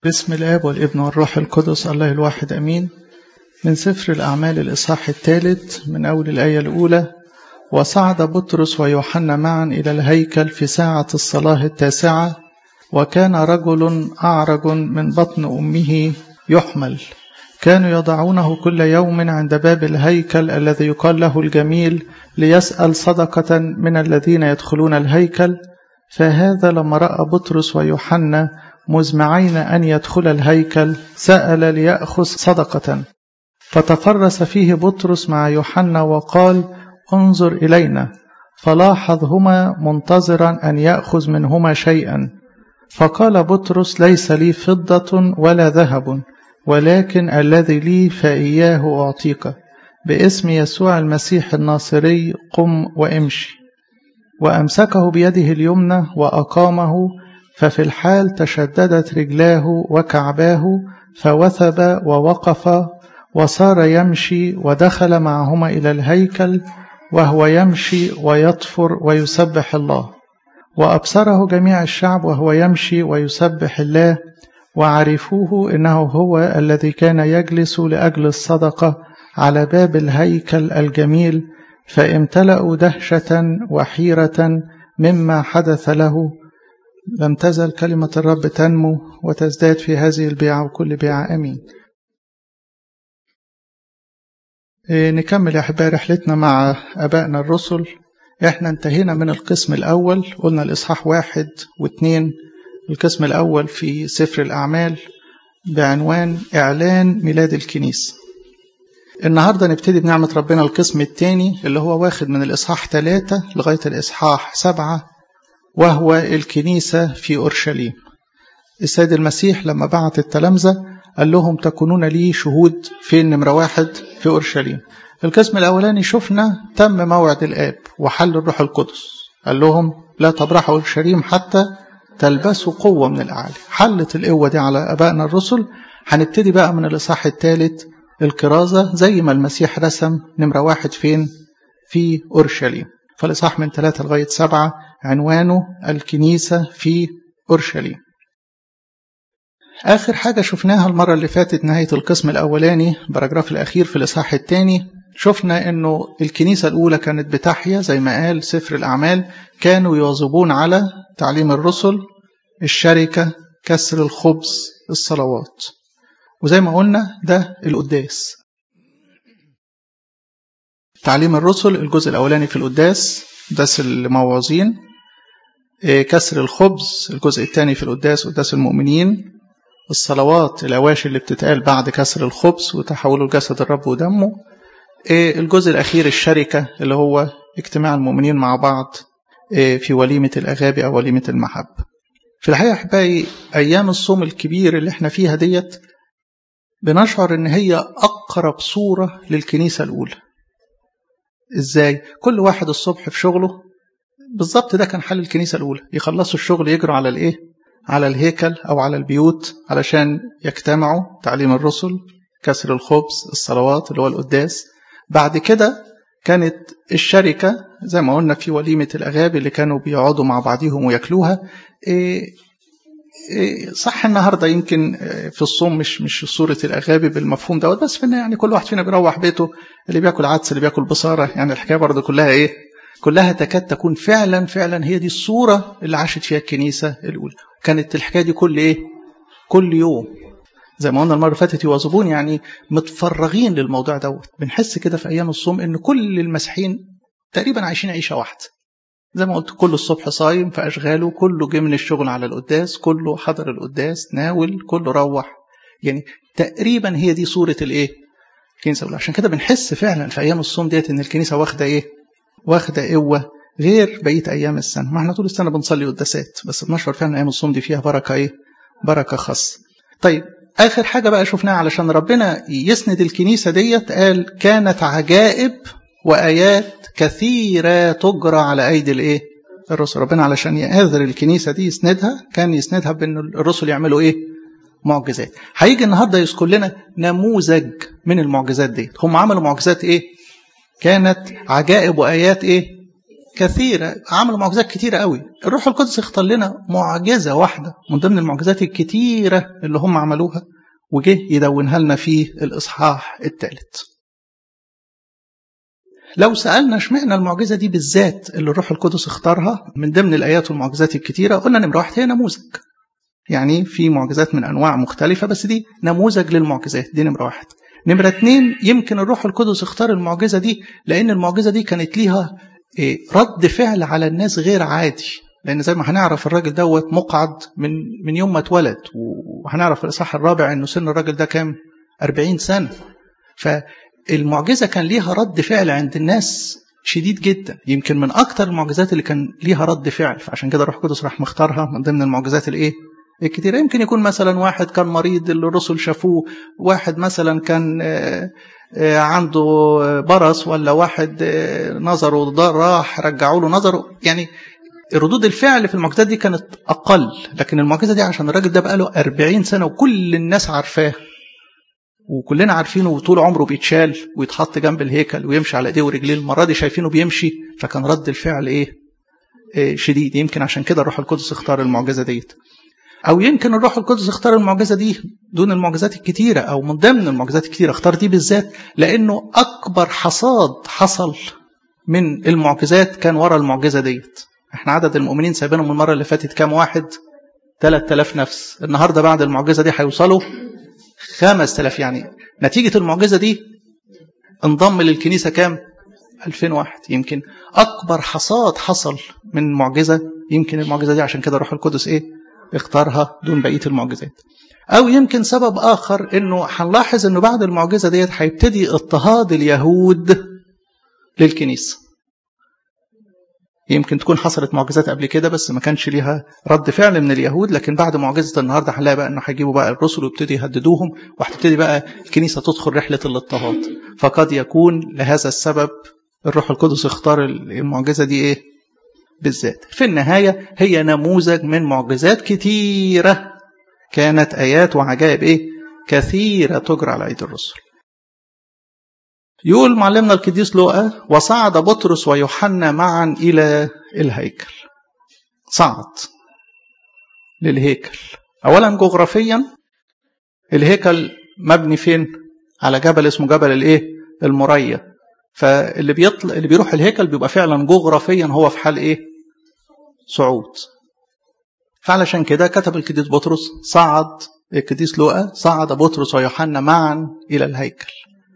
بسم الآب والابن والروح القدس الله الواحد أمين من سفر الأعمال الإصحاح الثالث من أول الآية الأولى وصعد بطرس ويوحنا معا إلى الهيكل في ساعة الصلاة التاسعة وكان رجل أعرج من بطن أمه يحمل كانوا يضعونه كل يوم عند باب الهيكل الذي يقال له الجميل ليسأل صدقة من الذين يدخلون الهيكل فهذا لما رأى بطرس ويوحنا مزمعين أن يدخل الهيكل سأل ليأخذ صدقة فتفرس فيه بطرس مع يوحنا وقال انظر إلينا فلاحظهما منتظرا أن يأخذ منهما شيئا فقال بطرس ليس لي فضة ولا ذهب ولكن الذي لي فإياه أعطيك باسم يسوع المسيح الناصري قم وامشي وأمسكه بيده اليمنى وأقامه ففي الحال تشددت رجلاه وكعباه فوثب ووقف وصار يمشي ودخل معهما إلى الهيكل وهو يمشي ويطفر ويسبح الله وأبصره جميع الشعب وهو يمشي ويسبح الله وعرفوه إنه هو الذي كان يجلس لأجل الصدقة على باب الهيكل الجميل فامتلأوا دهشة وحيرة مما حدث له لم تزل كلمة الرب تنمو وتزداد في هذه البيعة وكل بيعة أمين نكمل يا أحبائي رحلتنا مع أبائنا الرسل إحنا انتهينا من القسم الأول قلنا الإصحاح واحد واثنين القسم الأول في سفر الأعمال بعنوان إعلان ميلاد الكنيسة النهاردة نبتدي بنعمة ربنا القسم الثاني اللي هو واخد من الإصحاح ثلاثة لغاية الإصحاح سبعة وهو الكنيسة في أورشليم السيد المسيح لما بعت التلامذة قال لهم تكونون لي شهود في نمرة واحد في أورشليم القسم الأولاني شفنا تم موعد الآب وحل الروح القدس قال لهم لا تبرحوا أورشليم حتى تلبسوا قوة من الأعلى حلت القوة دي على أبائنا الرسل هنبتدي بقى من الإصحاح الثالث الكرازة زي ما المسيح رسم نمرة واحد فين في أورشليم فالإصحاح من ثلاثة لغاية سبعة عنوانه الكنيسة في أورشليم آخر حاجة شفناها المرة اللي فاتت نهاية القسم الأولاني باراجراف الأخير في الإصحاح الثاني شفنا أنه الكنيسة الأولى كانت بتحيا زي ما قال سفر الأعمال كانوا يواظبون على تعليم الرسل الشركة كسر الخبز الصلوات وزي ما قلنا ده القداس تعليم الرسل الجزء الأولاني في القداس قداس الموعظين كسر الخبز الجزء الثاني في القداس قداس المؤمنين الصلوات الأواشي اللي بتتقال بعد كسر الخبز وتحوله لجسد الرب ودمه الجزء الأخير الشركة اللي هو اجتماع المؤمنين مع بعض في وليمة الأغابي أو وليمة المحبة في الحقيقة أحبائي أيام الصوم الكبير اللي احنا فيها ديت بنشعر إن هي أقرب صورة للكنيسة الأولى إزاي؟ كل واحد الصبح في شغله بالظبط ده كان حل الكنيسة الأولى يخلصوا الشغل يجروا على الإيه؟ على الهيكل أو على البيوت علشان يجتمعوا تعليم الرسل كسر الخبز الصلوات اللي هو القداس بعد كده كانت الشركة زي ما قلنا في وليمة الأغابي اللي كانوا بيقعدوا مع بعضهم وياكلوها إيه إيه صح النهاردة يمكن في الصوم مش مش صورة الأغابي بالمفهوم دوت بس فينا يعني كل واحد فينا بيروح بيته اللي بياكل عدس اللي بياكل بصارة يعني الحكاية برضه كلها إيه كلها تكاد تكون فعلا فعلا هي دي الصورة اللي عاشت فيها الكنيسة الأولى كانت الحكاية دي كل إيه كل يوم زي ما قلنا المرة اللي فاتت يواظبون يعني متفرغين للموضوع دوت بنحس كده في أيام الصوم إن كل المسيحيين تقريبا عايشين عيشة واحدة زي ما قلت كله الصبح صايم في أشغاله كله جه من الشغل على القداس كله حضر القداس ناول كله روح يعني تقريبا هي دي صورة الإيه الكنيسة عشان كده بنحس فعلا في أيام الصوم ديت إن الكنيسة واخدة إيه واخدة قوة غير بقية أيام السنة ما احنا طول السنة بنصلي قداسات بس بنشعر فعلا أيام الصوم دي فيها بركة إيه بركة خاصة طيب آخر حاجة بقى شفناها علشان ربنا يسند الكنيسة ديت قال كانت عجائب وآيات كثيرة تجرى على أيدي الإيه الرسل ربنا علشان يقدر الكنيسة دي يسندها كان يسندها بأن الرسل يعملوا إيه معجزات هيجي النهاردة يذكر لنا نموذج من المعجزات دي هم عملوا معجزات إيه كانت عجائب وآيات إيه كثيرة عملوا معجزات كتيرة قوي الروح القدس اختار لنا معجزة واحدة من ضمن المعجزات الكتيرة اللي هم عملوها وجه يدونها لنا في الإصحاح الثالث لو سألنا اشمعنى المعجزة دي بالذات اللي الروح القدس اختارها من ضمن الآيات والمعجزات الكتيرة قلنا نمرة واحد هي نموذج يعني في معجزات من أنواع مختلفة بس دي نموذج للمعجزات دي نمرة واحد نمرة اتنين يمكن الروح القدس اختار المعجزة دي لأن المعجزة دي كانت ليها رد فعل على الناس غير عادي لأن زي ما هنعرف الراجل دوت مقعد من من يوم ما اتولد وهنعرف في الإصحاح الرابع إنه سن الراجل ده كام؟ 40 سنة فالمعجزة كان ليها رد فعل عند الناس شديد جدا يمكن من أكتر المعجزات اللي كان ليها رد فعل فعشان كده الروح القدس راح مختارها من ضمن المعجزات الإيه؟ الكتيرة يمكن يكون مثلا واحد كان مريض اللي الرسل شافوه واحد مثلا كان عنده برص ولا واحد نظره راح رجعوا له نظره يعني ردود الفعل في المعجزات دي كانت أقل لكن المعجزة دي عشان الراجل ده بقاله 40 سنة وكل الناس عارفاه وكلنا عارفينه وطول عمره بيتشال ويتحط جنب الهيكل ويمشي على ايديه ورجليه المرة دي شايفينه بيمشي فكان رد الفعل ايه, إيه شديد يمكن عشان كده الروح القدس اختار المعجزة ديت أو يمكن الروح القدس اختار المعجزة دي دون المعجزات الكتيرة أو من ضمن المعجزات الكتيرة اختار دي بالذات لأنه أكبر حصاد حصل من المعجزات كان ورا المعجزة ديت احنا عدد المؤمنين سايبينهم المرة اللي فاتت كام واحد 3000 نفس النهاردة بعد المعجزة دي هيوصلوا 5000 يعني نتيجة المعجزة دي انضم للكنيسة كام 2000 واحد يمكن أكبر حصاد حصل من معجزة يمكن المعجزة دي عشان كده الروح القدس إيه اختارها دون بقية المعجزات أو يمكن سبب آخر إنه هنلاحظ إنه بعد المعجزة ديت هيبتدي اضطهاد اليهود للكنيسة. يمكن تكون حصلت معجزات قبل كده بس ما كانش ليها رد فعل من اليهود لكن بعد معجزة النهارده هنلاقي بقى إنه هيجيبوا بقى الرسل ويبتدي يهددوهم وهتبتدي بقى الكنيسة تدخل رحلة الاضطهاد. فقد يكون لهذا السبب الروح القدس اختار المعجزة دي إيه؟ بالذات في النهاية هي نموذج من معجزات كتيرة كانت آيات وعجائب إيه كثيرة تجرى على أيدي الرسل يقول معلمنا القديس لوقا وصعد بطرس ويوحنا معا إلى الهيكل صعد للهيكل أولا جغرافيا الهيكل مبني فين على جبل اسمه جبل الايه المريا فاللي بيطلع اللي بيروح الهيكل بيبقى فعلا جغرافيا هو في حال ايه صعود فعلشان كده كتب القديس بطرس صعد القديس لوقا صعد بطرس ويوحنا معا الى الهيكل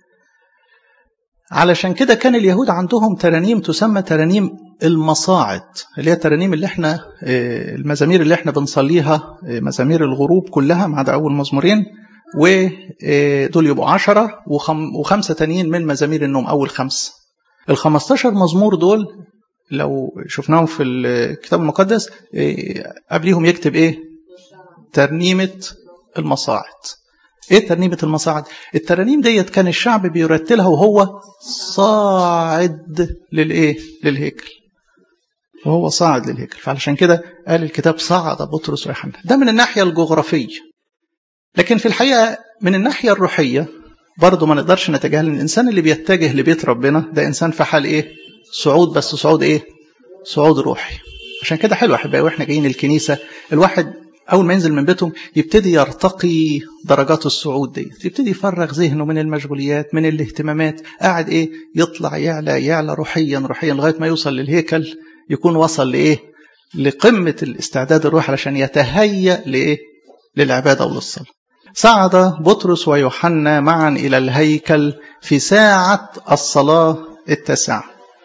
علشان كده كان اليهود عندهم ترانيم تسمى ترانيم المصاعد اللي هي الترانيم اللي احنا المزامير اللي احنا بنصليها مزامير الغروب كلها ما عدا اول مزمورين ودول يبقوا عشرة وخمسة تانيين من مزامير النوم أول خمسة الخمستاشر مزمور دول لو شفناهم في الكتاب المقدس قبليهم يكتب ايه ترنيمة المصاعد ايه ترنيمة المصاعد الترانيم ديت كان الشعب بيرتلها وهو صاعد للايه للهيكل وهو صاعد للهيكل فعلشان كده قال الكتاب صعد بطرس ويوحنا ده من الناحية الجغرافية لكن في الحقيقة من الناحية الروحية برضه ما نقدرش نتجاهل ان الانسان اللي بيتجه لبيت ربنا ده انسان في حال ايه صعود بس صعود ايه صعود روحي عشان كده حلو احبائي واحنا جايين الكنيسه الواحد اول ما ينزل من بيتهم يبتدي يرتقي درجات الصعود دي يبتدي يفرغ ذهنه من المشغوليات من الاهتمامات قاعد ايه يطلع يعلى يعلى روحيا روحيا لغايه ما يوصل للهيكل يكون وصل لايه لقمه الاستعداد الروحي علشان يتهيأ لايه للعباده وللصلاه صعد بطرس ويوحنا معا إلى الهيكل في ساعة الصلاة التاسعة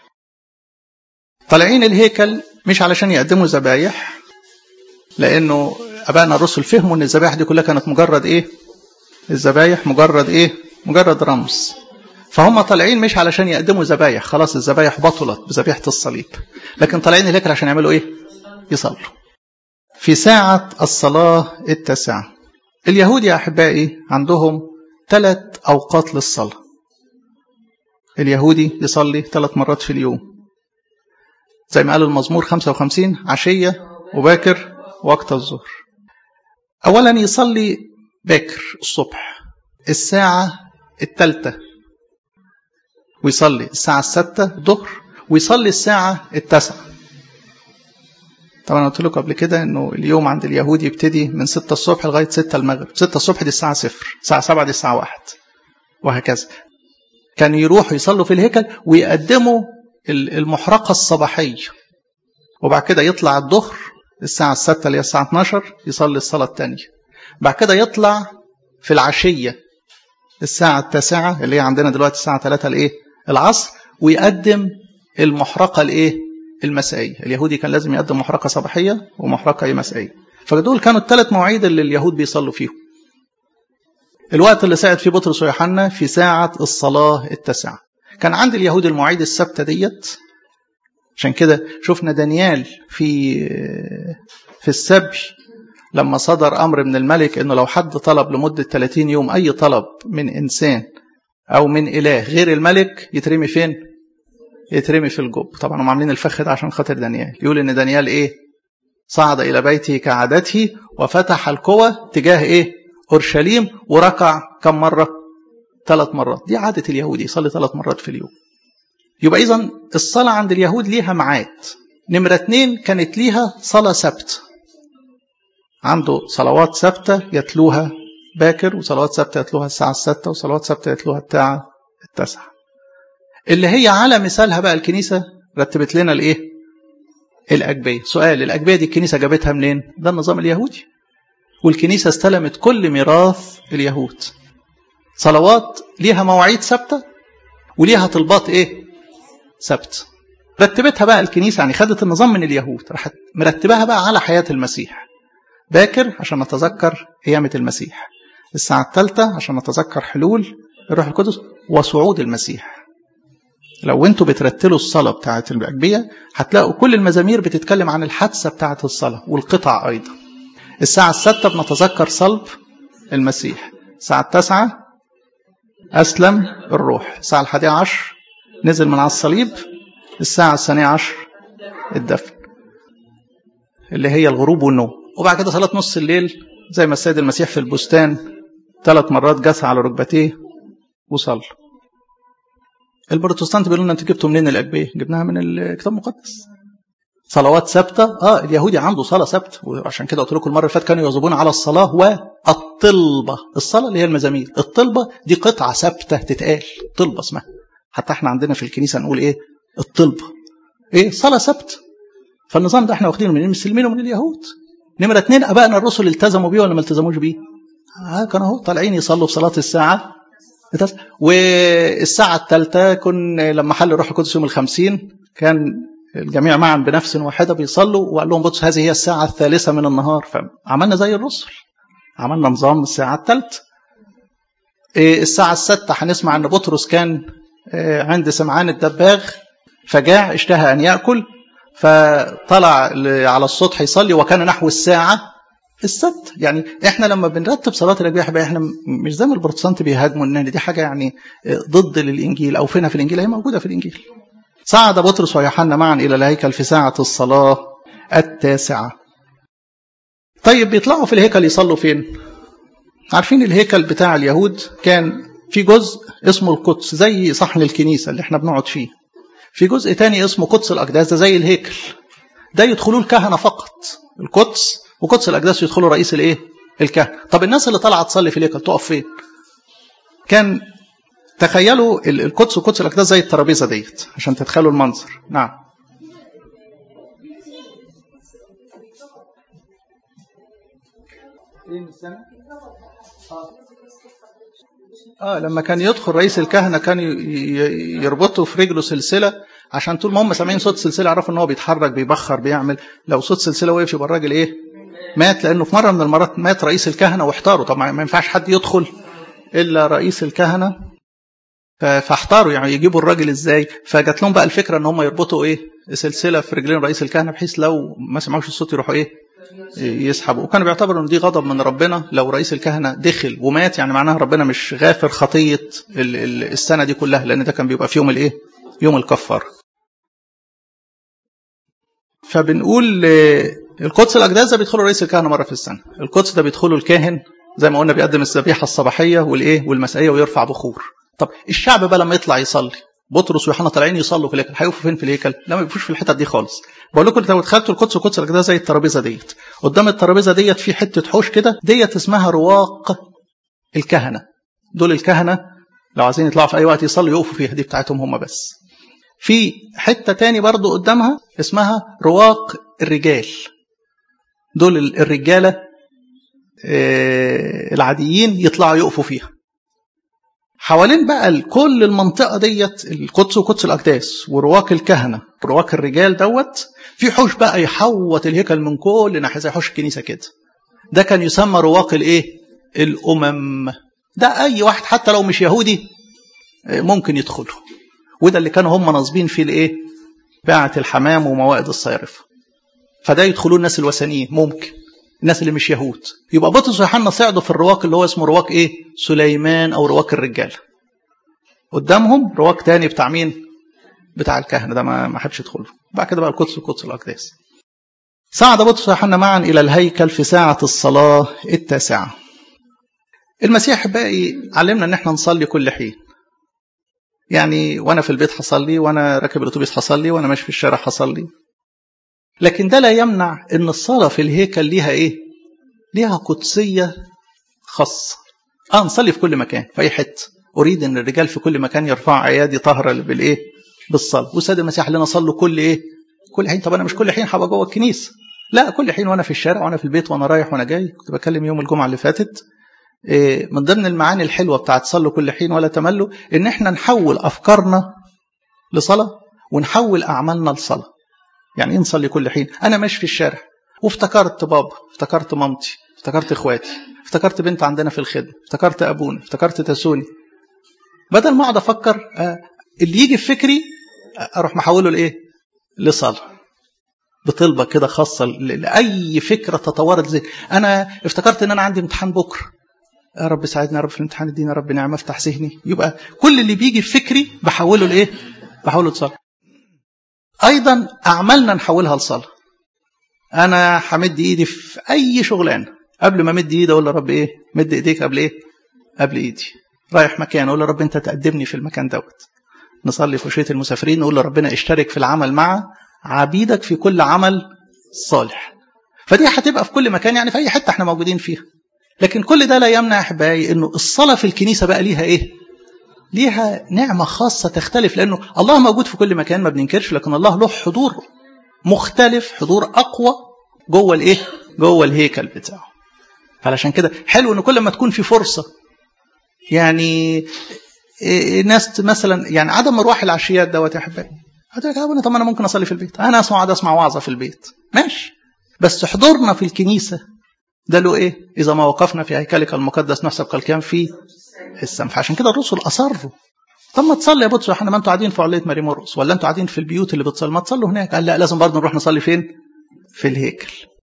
طالعين الهيكل مش علشان يقدموا ذبايح لأنه أبائنا الرسل فهموا أن الذبايح دي كلها كانت مجرد إيه الذبايح مجرد إيه مجرد رمز فهم طالعين مش علشان يقدموا ذبايح خلاص الذبايح بطلت بذبيحة الصليب لكن طالعين الهيكل عشان يعملوا إيه يصلوا في ساعة الصلاة التاسعة اليهود يا أحبائي عندهم ثلاث أوقات للصلاة اليهودي يصلي ثلاث مرات في اليوم زي ما قال المزمور 55 عشية وباكر وقت الظهر أولا يصلي باكر الصبح الساعة الثالثة ويصلي الساعة الستة ظهر ويصلي الساعة التاسعة طبعا قلت لكم قبل كده انه اليوم عند اليهود يبتدي من 6 الصبح لغايه 6 المغرب 6 الصبح دي الساعه صفر الساعه 7 دي الساعه 1 وهكذا كانوا يروحوا يصلوا في الهيكل ويقدموا المحرقه الصباحيه وبعد كده يطلع الظهر الساعه الستة اللي هي الساعه 12 يصلي الصلاه الثانيه بعد كده يطلع في العشيه الساعه التاسعه اللي هي عندنا دلوقتي الساعه 3 الايه العصر ويقدم المحرقه الايه المسائية اليهودي كان لازم يقدم محرقة صباحية ومحرقة مسائية فدول كانوا الثلاث مواعيد اللي اليهود بيصلوا فيهم الوقت اللي ساعد فيه بطرس ويوحنا في ساعة الصلاة التاسعة كان عند اليهود المواعيد الثابتة ديت عشان كده شفنا دانيال في في السبي لما صدر أمر من الملك إنه لو حد طلب لمدة 30 يوم أي طلب من إنسان أو من إله غير الملك يترمي فين؟ يترمي في الجب طبعا هم عاملين الفخ ده عشان خاطر دانيال يقول ان دانيال ايه صعد الى بيته كعادته وفتح القوى تجاه ايه اورشليم وركع كم مره ثلاث مرات دي عاده اليهود يصلي ثلاث مرات في اليوم يبقى اذا الصلاه عند اليهود ليها ميعاد نمره اتنين كانت ليها صلاه سبت عنده صلوات ثابته يتلوها باكر وصلوات ثابته يتلوها الساعه الستة وصلوات ثابته يتلوها الساعه التاسعه اللي هي على مثالها بقى الكنيسة رتبت لنا الايه الأجبية سؤال الأجبية دي الكنيسة جابتها منين ده النظام اليهودي والكنيسة استلمت كل ميراث اليهود صلوات ليها مواعيد ثابتة وليها طلبات ايه ثابت رتبتها بقى الكنيسة يعني خدت النظام من اليهود راحت مرتبها بقى على حياة المسيح باكر عشان نتذكر قيامة المسيح الساعة الثالثة عشان نتذكر حلول الروح القدس وصعود المسيح لو انتوا بترتلوا الصلاة بتاعة الأجبية هتلاقوا كل المزامير بتتكلم عن الحادثة بتاعة الصلاة والقطع أيضا الساعة الستة بنتذكر صلب المسيح الساعة التاسعة أسلم الروح الساعة الحادية عشر نزل من على الصليب الساعة الثانية عشر الدفن اللي هي الغروب والنوم وبعد كده صلاة نص الليل زي ما السيد المسيح في البستان ثلاث مرات جثى على ركبتيه وصلى البروتستانت بيقولوا لنا انتوا جبتوا منين الاجبيه؟ جبناها من الكتاب المقدس. صلوات ثابته اه اليهودي عنده صلاه ثابته وعشان كده قلت لكم المره اللي فاتت كانوا يواظبون على الصلاه والطلبه، الصلاه اللي هي المزامير، الطلبه دي قطعه ثابته تتقال، طلبه اسمها. حتى احنا عندنا في الكنيسه نقول ايه؟ الطلبه. ايه؟ صلاه ثابته. فالنظام ده احنا واخدينه من المسلمين ومن اليهود. نمره اثنين ابائنا الرسل التزموا بيه ولا ما التزموش بيه؟ آه كانوا اهو طالعين يصلوا في صلاه الساعه والساعة الثالثة كن لما حل الروح القدس يوم الخمسين كان الجميع معا بنفس واحدة بيصلوا وقال لهم بص هذه هي الساعة الثالثة من النهار فعملنا زي الرسل عملنا نظام الساعة الثالثة الساعة الستة هنسمع أن بطرس كان عند سمعان الدباغ فجاع اشتهى أن يأكل فطلع على السطح يصلي وكان نحو الساعة الست يعني احنا لما بنرتب صلاه الاجبيه احنا مش زي ما البروتستانت بيهاجموا ان دي حاجه يعني ضد للانجيل او فينا في الانجيل هي موجوده في الانجيل. صعد بطرس ويوحنا معا الى الهيكل في ساعه الصلاه التاسعه. طيب بيطلعوا في الهيكل يصلوا فين؟ عارفين الهيكل بتاع اليهود كان في جزء اسمه القدس زي صحن الكنيسه اللي احنا بنقعد فيه. في جزء تاني اسمه قدس الاقداس ده زي الهيكل. ده يدخلوه الكهنه فقط. القدس وقدس الاقداس يدخلوا رئيس الايه؟ الكهنه. طب الناس اللي طالعه تصلي في الهيكل تقف فين؟ كان تخيلوا القدس وقدس الاقداس زي الترابيزه ديت عشان تتخيلوا المنظر. نعم. اه لما كان يدخل رئيس الكهنه كان يربطه في رجله سلسله عشان طول ما هم سامعين صوت سلسله يعرفوا ان هو بيتحرك بيبخر بيعمل لو صوت سلسله وقف يبقى الراجل ايه؟ مات لانه في مره من المرات مات رئيس الكهنه واحتاروا طبعا ما ينفعش حد يدخل الا رئيس الكهنه فاحتاروا يعني يجيبوا الراجل ازاي فجات لهم بقى الفكره ان هم يربطوا ايه سلسله في رجلين رئيس الكهنه بحيث لو ما سمعوش الصوت يروحوا ايه يسحبوا وكانوا بيعتبروا ان دي غضب من ربنا لو رئيس الكهنه دخل ومات يعني معناها ربنا مش غافر خطيه السنه دي كلها لان ده كان بيبقى في يوم الايه يوم الكفار فبنقول القدس الاقداس ده بيدخله رئيس الكهنه مره في السنه القدس ده بيدخله الكاهن زي ما قلنا بيقدم الذبيحه الصباحيه والايه والمسائيه ويرفع بخور طب الشعب بقى لما يطلع يصلي بطرس ويوحنا طالعين يصلوا في الهيكل هيقفوا فين في الهيكل لا ما بيقفوش في الحتت دي خالص بقول لكم لو دخلتوا القدس القدس ده زي الترابيزه ديت قدام الترابيزه ديت في حته حوش كده ديت اسمها رواق الكهنه دول الكهنه لو عايزين يطلعوا في اي وقت يصلوا يقفوا فيها دي بتاعتهم هم بس في حته تاني برضو قدامها اسمها رواق الرجال دول الرجاله العاديين يطلعوا يقفوا فيها حوالين بقى كل المنطقة ديت القدس وقدس الأقداس ورواق الكهنة رواق الرجال دوت في حوش بقى يحوط الهيكل من كل ناحية زي حوش الكنيسة كده ده كان يسمى رواق الايه الأمم ده أي واحد حتى لو مش يهودي ممكن يدخله وده اللي كانوا هم ناصبين فيه الايه باعة الحمام وموائد الصيرفة فده يدخلون الناس الوثنيين ممكن الناس اللي مش يهود يبقى بطرس ويوحنا صعدوا في الرواق اللي هو اسمه رواق ايه سليمان او رواق الرجال قدامهم رواق تاني بتاع مين بتاع الكهنه ده ما ما حدش يدخله بعد كده بقى القدس القدس الاقداس صعد بطرس ويوحنا معا الى الهيكل في ساعه الصلاه التاسعه المسيح باقي علمنا ان احنا نصلي كل حين يعني وانا في البيت هصلي وانا راكب الاتوبيس هصلي وانا ماشي في الشارع هصلي لكن ده لا يمنع ان الصلاه في الهيكل ليها ايه ليها قدسيه خاصه اه نصلي في كل مكان في اي حته اريد ان الرجال في كل مكان يرفعوا ايادي طاهره بالايه بالصلاه وسيد المسيح لنا صلوا كل ايه كل حين طب انا مش كل حين هبقى جوه الكنيسه لا كل حين وانا في الشارع وانا في البيت وانا رايح وانا جاي كنت بكلم يوم الجمعه اللي فاتت من ضمن المعاني الحلوه بتاعت صلوا كل حين ولا تملوا ان احنا نحول افكارنا لصلاه ونحول اعمالنا لصلاه يعني ايه نصلي كل حين انا ماشي في الشارع وافتكرت بابا افتكرت مامتي افتكرت اخواتي افتكرت بنت عندنا في الخدمه افتكرت ابونا افتكرت تسوني بدل ما اقعد افكر اللي يجي في فكري اروح محوله لايه لصلاه بطلبه كده خاصه لاي فكره تطورت زي انا افتكرت ان انا عندي امتحان بكره يا رب ساعدني يا رب في الامتحان اديني يا رب نعمه افتح ذهني يبقى كل اللي بيجي في فكري بحوله لايه بحوله لصلاه ايضا اعمالنا نحولها لصلاه انا همد ايدي في اي شغلانه قبل ما امد ايدي اقول يا رب ايه مد ايديك قبل ايه قبل ايدي رايح مكان اقول يا رب انت تقدمني في المكان دوت نصلي في وشيه المسافرين نقول لربنا اشترك في العمل مع عبيدك في كل عمل صالح فدي هتبقى في كل مكان يعني في اي حته احنا موجودين فيها لكن كل ده لا يمنع احبائي انه الصلاه في الكنيسه بقى ليها ايه ليها نعمة خاصة تختلف لأنه الله موجود في كل مكان ما بننكرش لكن الله له حضور مختلف حضور أقوى جوه الإيه؟ جوه الهيكل بتاعه. فعلشان كده حلو إن كل ما تكون في فرصة يعني ناس مثلا يعني عدم مروح العشيات دوت يا أحبائي. هتقول طب أنا ممكن أصلي في البيت. أنا أسمع قاعد أسمع وعظة في البيت. ماشي. بس حضورنا في الكنيسة ده له إيه؟ إذا ما وقفنا في هيكلك المقدس نحسب كالكام في السمح فعشان كده الرسل اصروا طب ما تصلي يا بطرس احنا ما انتوا قاعدين في عليه مريم مرقس ولا انتوا قاعدين في البيوت اللي بتصلي ما تصلوا هناك قال لا لازم برضه نروح نصلي فين في الهيكل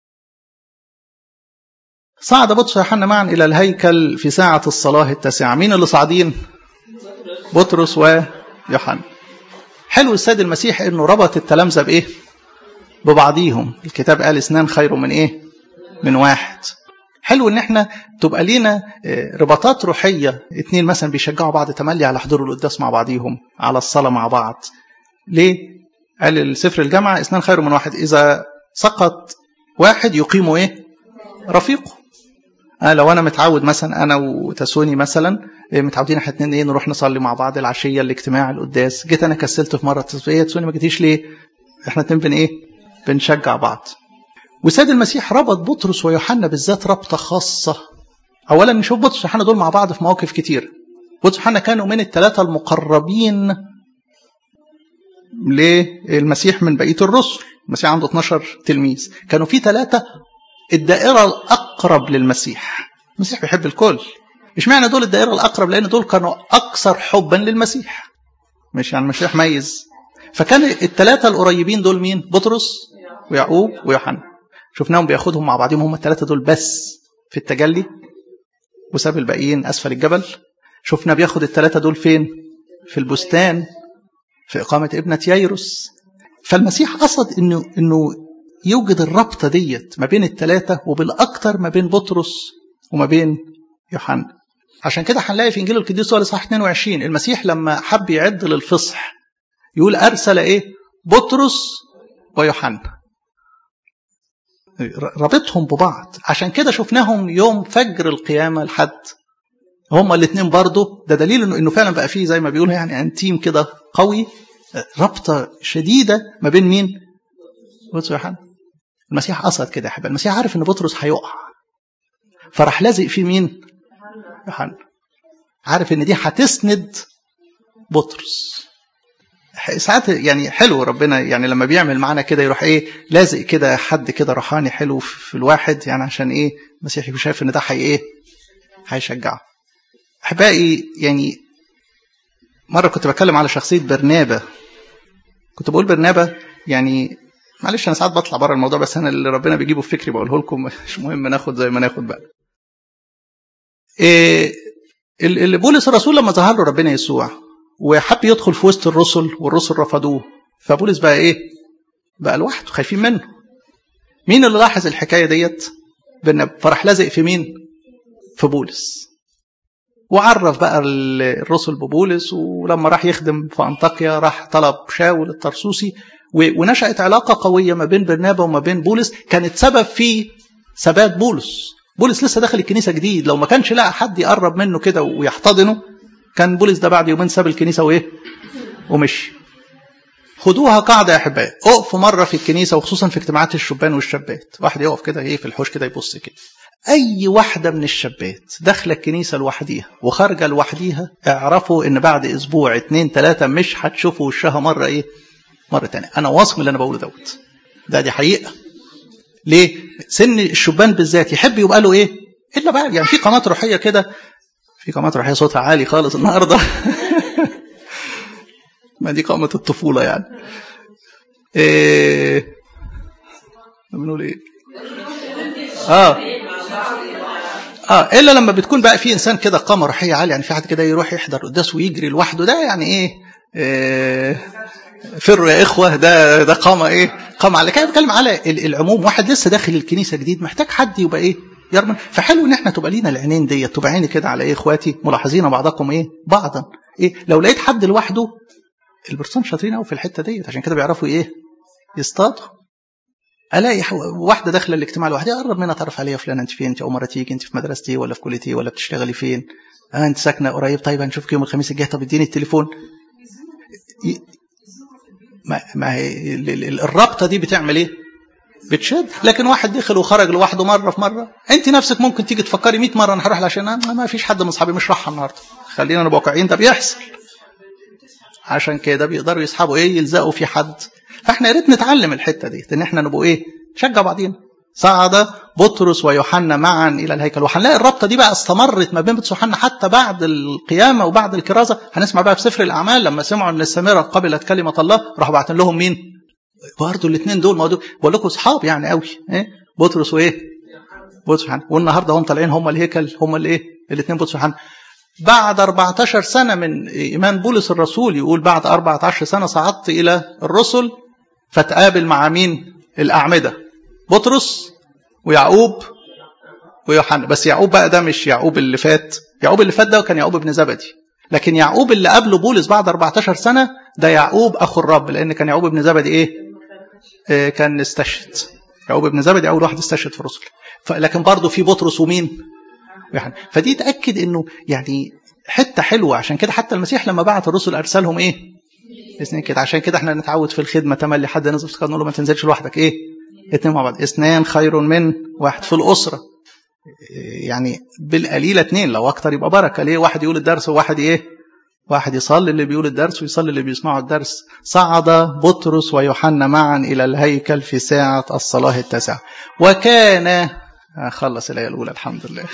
صعد بطرس ويوحنا معا الى الهيكل في ساعه الصلاه التاسعه مين اللي صاعدين بطرس ويوحنا حلو السيد المسيح انه ربط التلامذه بايه ببعضيهم الكتاب قال اثنان خير من ايه من واحد حلو ان احنا تبقى لينا رباطات روحيه اتنين مثلا بيشجعوا بعض تملي على حضور القداس مع بعضيهم على الصلاه مع بعض ليه قال السفر الجامعه اثنان خير من واحد اذا سقط واحد يقيم ايه رفيقه أنا لو انا متعود مثلا انا وتسوني مثلا متعودين احنا اتنين ايه نروح نصلي مع بعض العشيه الاجتماع القداس جيت انا كسلت في مره ايه تسوني ما جيتيش ليه احنا اتنين بن ايه بنشجع بعض وسيد المسيح ربط بطرس ويوحنا بالذات ربطه خاصه اولا نشوف بطرس ويوحنا دول مع بعض في مواقف كتير بطرس ويوحنا كانوا من الثلاثه المقربين للمسيح من بقيه الرسل المسيح عنده 12 تلميذ كانوا في ثلاثه الدائره الاقرب للمسيح المسيح بيحب الكل اشمعنى دول الدائره الاقرب لان دول كانوا اكثر حبا للمسيح مش يعني المسيح ميز فكان الثلاثه القريبين دول مين بطرس ويعقوب ويوحنا شفناهم بياخدهم مع بعضهم هم الثلاثه دول بس في التجلي وساب الباقيين اسفل الجبل شفنا بياخد الثلاثه دول فين في البستان في اقامه ابنه ييروس فالمسيح قصد انه انه يوجد الرابطه ديت ما بين الثلاثه وبالاكثر ما بين بطرس وما بين يوحنا عشان كده هنلاقي في انجيل القديس هو صح 22 المسيح لما حب يعد للفصح يقول ارسل ايه بطرس ويوحنا رابطهم ببعض عشان كده شفناهم يوم فجر القيامه لحد هما الاثنين برضه ده دليل انه انه فعلا بقى فيه زي ما بيقولوا يعني انتيم كده قوي رابطه شديده ما بين مين؟ بطرس ويوحنا المسيح قصد كده يا حبيبي المسيح عارف ان بطرس هيقع فراح لازق فيه مين؟ يوحنا عارف ان دي هتسند بطرس ساعات يعني حلو ربنا يعني لما بيعمل معانا كده يروح ايه لازق كده حد كده روحاني حلو في الواحد يعني عشان ايه المسيح يكون شايف ان ده حي ايه هيشجعه احبائي يعني مره كنت بتكلم على شخصيه برنابا كنت بقول برنابا يعني معلش انا ساعات بطلع بره الموضوع بس انا اللي ربنا بيجيبه في فكري بقوله لكم مش مهم ناخد زي ما ناخد بقى إيه اللي بولس الرسول لما ظهر له ربنا يسوع وحب يدخل في وسط الرسل والرسل رفضوه فبولس بقى ايه بقى لوحده خايفين منه مين اللي لاحظ الحكايه ديت فراح لازق في مين في بولس وعرف بقى الرسل ببولس ولما راح يخدم في انطاكيا راح طلب شاول الترسوسي ونشأت علاقة قوية ما بين برنابا وما بين بولس كانت سبب في ثبات بولس بولس لسه داخل الكنيسة جديد لو ما كانش لقى حد يقرب منه كده ويحتضنه كان بولس ده بعد يومين ساب الكنيسة وإيه ومشي خدوها قاعدة يا أحبائي اقفوا مرة في الكنيسة وخصوصا في اجتماعات الشبان والشابات واحد يقف كده إيه في الحوش كده يبص كده أي واحدة من الشابات داخلة الكنيسة لوحديها وخارجة لوحديها اعرفوا إن بعد أسبوع اتنين تلاتة مش هتشوفوا وشها مرة إيه مرة تانية أنا واثق من اللي أنا بقوله دوت ده دي حقيقة ليه؟ سن الشبان بالذات يحب يبقى له إيه؟ إلا بقى يعني في قناة روحية كده في قامة روحية صوتها عالي خالص النهاردة ما دي قامة الطفولة يعني ايه بنقول ايه اه اه الا لما بتكون بقى في انسان كده قامه روحيه عاليه يعني في حد كده يروح يحضر قداس ويجري لوحده ده يعني ايه, إيه فروا يا اخوه ده ده قامه ايه قامه على كده بتكلم على العموم واحد لسه داخل الكنيسه جديد محتاج حد يبقى ايه يرمن فحلو ان احنا تبقى لينا العينين ديت تبقى عيني كده على ايه اخواتي ملاحظين بعضكم ايه بعضا ايه لو لقيت حد لوحده البرسون شاطرين قوي في الحته ديت عشان كده بيعرفوا ايه يصطادوا الاقي واحده داخله الاجتماع لوحدها اقرب منها تعرف عليها فلانه انت فين انت اول مره تيجي انت في مدرستي ولا في كليتي ولا بتشتغلي فين آه انت ساكنه قريب طيب هنشوفك يوم الخميس الجاي طب اديني التليفون ما, ما هي الرابطه دي بتعمل ايه بتشد لكن واحد دخل وخرج لوحده مره في مره انت نفسك ممكن تيجي تفكري 100 مره انا هروح عشان ما فيش حد من اصحابي مش رايحه النهارده خلينا نبقى واقعيين ده بيحصل عشان كده بيقدروا يسحبوا ايه يلزقوا في حد فاحنا يا ريت نتعلم الحته دي ان احنا نبقوا ايه نشجع بعضينا صعد بطرس ويوحنا معا الى الهيكل وهنلاقي الرابطه دي بقى استمرت ما بين بطرس ويوحنا حتى بعد القيامه وبعد الكرازه هنسمع بقى في سفر الاعمال لما سمعوا ان السامره قبلت كلمه الله راحوا باعتين لهم مين؟ برضه الاثنين دول ما بقول لكم اصحاب يعني قوي ايه بطرس وايه؟ بطرس ويوحنا والنهارده هم طالعين هم الهيكل هم الايه؟ الاثنين بطرس ويوحنا بعد 14 سنة من إيمان بولس الرسول يقول بعد 14 سنة صعدت إلى الرسل فتقابل مع مين؟ الأعمدة بطرس ويعقوب ويوحنا بس يعقوب بقى ده مش يعقوب اللي فات يعقوب اللي فات ده كان يعقوب ابن زبدي لكن يعقوب اللي قبله بولس بعد 14 سنة ده يعقوب أخو الرب لأن كان يعقوب ابن زبدي إيه؟ إيه كان استشهد يعقوب ابن زبدي أول واحد استشهد في الرسل لكن برضه في بطرس ومين؟ ويوحنا فدي تأكد إنه يعني حتة حلوة عشان كده حتى المسيح لما بعت الرسل أرسلهم إيه؟ اثنين كده عشان كده احنا نتعود في الخدمة تملي حد نزل في نقول له ما تنزلش لوحدك إيه؟ اثنين مع بعض اثنان خير من واحد في الأسرة يعني بالقليلة اثنين لو أكتر يبقى بركة ليه واحد يقول الدرس وواحد إيه واحد يصلي اللي بيقول الدرس ويصلي اللي بيسمعوا الدرس صعد بطرس ويوحنا معا إلى الهيكل في ساعة الصلاة التاسعة وكان خلص الآية الأولى الحمد لله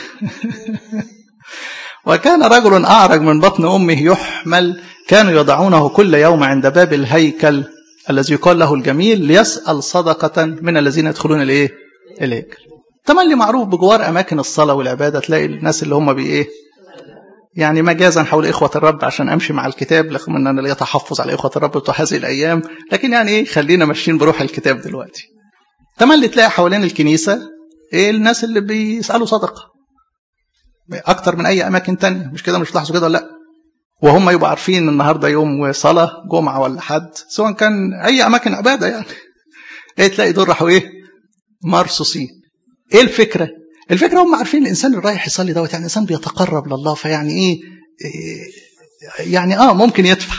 وكان رجل أعرج من بطن أمه يحمل كانوا يضعونه كل يوم عند باب الهيكل الذي يقال له الجميل ليسأل صدقة من الذين يدخلون الايه؟ الهيكل. تملي معروف بجوار أماكن الصلاة والعبادة تلاقي الناس اللي هم بإيه؟ يعني مجازا حول إخوة الرب عشان أمشي مع الكتاب رغم أن أنا ليا تحفظ على إخوة الرب بتوع هذه الأيام لكن يعني إيه خلينا ماشيين بروح الكتاب دلوقتي. تملي تلاقي حوالين الكنيسة إيه الناس اللي بيسألوا صدقة. اكتر من اي اماكن تانية مش كده مش تلاحظوا كده ولا لا وهم يبقوا عارفين النهارده يوم صلاه جمعه ولا حد سواء كان اي اماكن عباده يعني ايه تلاقي دول راحوا ايه مرصوصين ايه الفكره الفكره هم عارفين الانسان اللي رايح يصلي دوت يعني انسان بيتقرب لله فيعني ايه, إيه يعني اه ممكن يدفع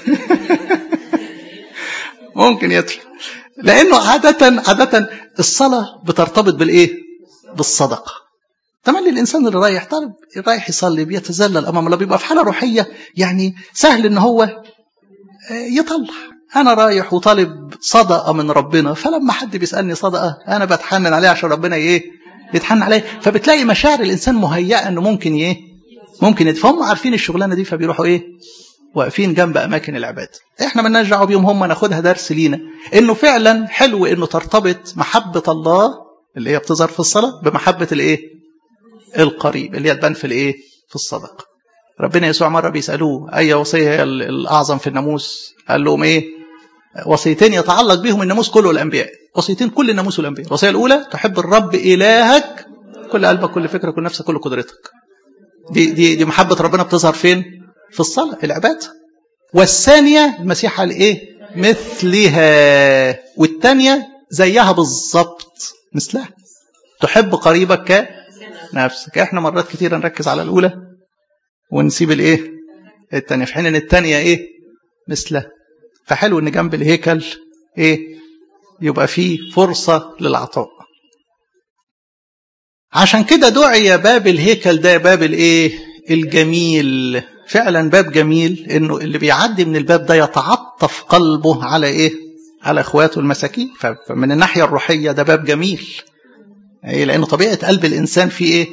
ممكن يدفع لانه عاده عاده الصلاه بترتبط بالايه بالصدقه تملي الانسان اللي رايح طالب رايح يصلي بيتذلل امام الله بيبقى في حاله روحيه يعني سهل ان هو يطلع انا رايح وطالب صدقه من ربنا فلما حد بيسالني صدقه انا بتحنن عليه عشان ربنا ايه يتحنن عليه فبتلاقي مشاعر الانسان مهيئه انه ممكن ايه ممكن فهم عارفين الشغلانه دي فبيروحوا ايه واقفين جنب اماكن العباد احنا مالناش دعوه بيهم هم ناخدها درس لينا انه فعلا حلو انه ترتبط محبه الله اللي هي بتظهر في الصلاه بمحبه الايه القريب اللي هي تبان في الايه في الصدقه ربنا يسوع مره بيسالوه اي وصيه هي الاعظم في الناموس قال لهم ايه وصيتين يتعلق بهم الناموس كله الانبياء وصيتين كل الناموس والانبياء الوصيه الاولى تحب الرب الهك كل قلبك كل فكرك كل نفسك كل قدرتك دي دي دي محبه ربنا بتظهر فين في الصلاه العباده والثانيه المسيح قال ايه مثلها والثانيه زيها بالظبط مثلها تحب قريبك كنفسك احنا مرات كتير نركز على الاولى ونسيب الايه الثانيه في حين ان الثانيه ايه مثلها فحلو ان جنب الهيكل ايه يبقى فيه فرصه للعطاء عشان كده دعي باب الهيكل ده باب الايه الجميل فعلا باب جميل انه اللي بيعدي من الباب ده يتعطف قلبه على ايه على اخواته المساكين فمن الناحيه الروحيه ده باب جميل إيه لان طبيعه قلب الانسان فيه ايه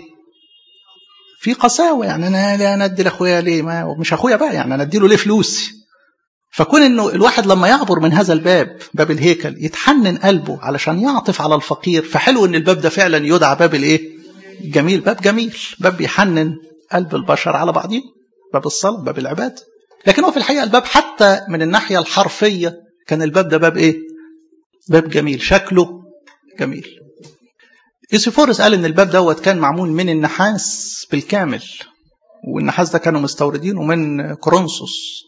في قساوه يعني انا انا ادي لاخويا ليه ما مش اخويا بقى يعني انا ادي له ليه فلوسي فكون انه الواحد لما يعبر من هذا الباب باب الهيكل يتحنن قلبه علشان يعطف على الفقير فحلو ان الباب ده فعلا يدعى باب الايه جميل باب جميل باب بيحنن قلب البشر على بعضهم باب الصلاه باب العباد لكن هو في الحقيقه الباب حتى من الناحيه الحرفيه كان الباب ده باب ايه باب جميل شكله جميل يوسيفورس قال ان الباب دوت كان معمول من النحاس بالكامل والنحاس ده كانوا مستوردينه من كورنثوس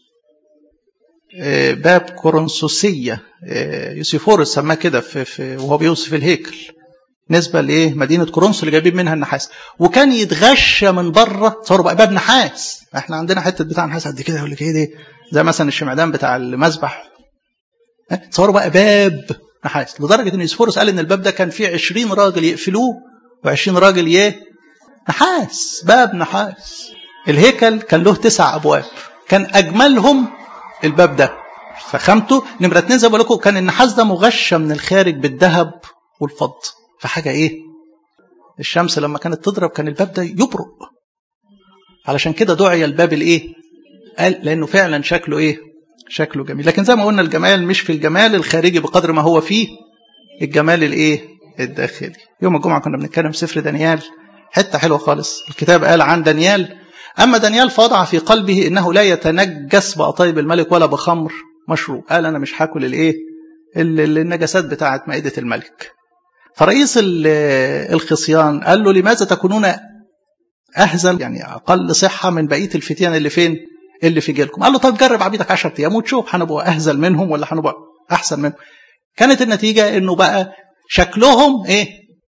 باب كورنثوسية يوسيفورس سماه كده في, في وهو بيوصف الهيكل نسبة لإيه مدينة كورنثوس اللي جايبين منها النحاس وكان يتغشى من بره تصوروا بقى باب نحاس احنا عندنا حتة بتاع نحاس قد كده يقول لك ايه دي زي مثلا الشمعدان بتاع المذبح تصوروا بقى باب نحاس لدرجة ان يوسيفورس قال ان الباب ده كان فيه 20 راجل يقفلوه و20 راجل ايه نحاس باب نحاس الهيكل كان له تسع ابواب كان اجملهم الباب ده فخامته نمرة اتنين زي ما بقول لكم كان النحاس ده مغشى من الخارج بالذهب والفضة فحاجة ايه الشمس لما كانت تضرب كان الباب ده يبرق علشان كده دعي الباب الايه قال لانه فعلا شكله ايه شكله جميل لكن زي ما قلنا الجمال مش في الجمال الخارجي بقدر ما هو فيه الجمال الايه الداخلي يوم الجمعة كنا بنتكلم في سفر دانيال حتة حلوة خالص الكتاب قال عن دانيال أما دانيال فوضع في قلبه إنه لا يتنجس بأطيب الملك ولا بخمر مشروب قال أنا مش هاكل الإيه النجاسات بتاعة مائدة الملك فرئيس الخصيان قال له لماذا تكونون أهزل يعني أقل صحة من بقية الفتيان اللي فين اللي في جيلكم قال له طب جرب عبيدك 10 أيام وتشوف هنبقى أهزل منهم ولا هنبقى أحسن منهم كانت النتيجة إنه بقى شكلهم إيه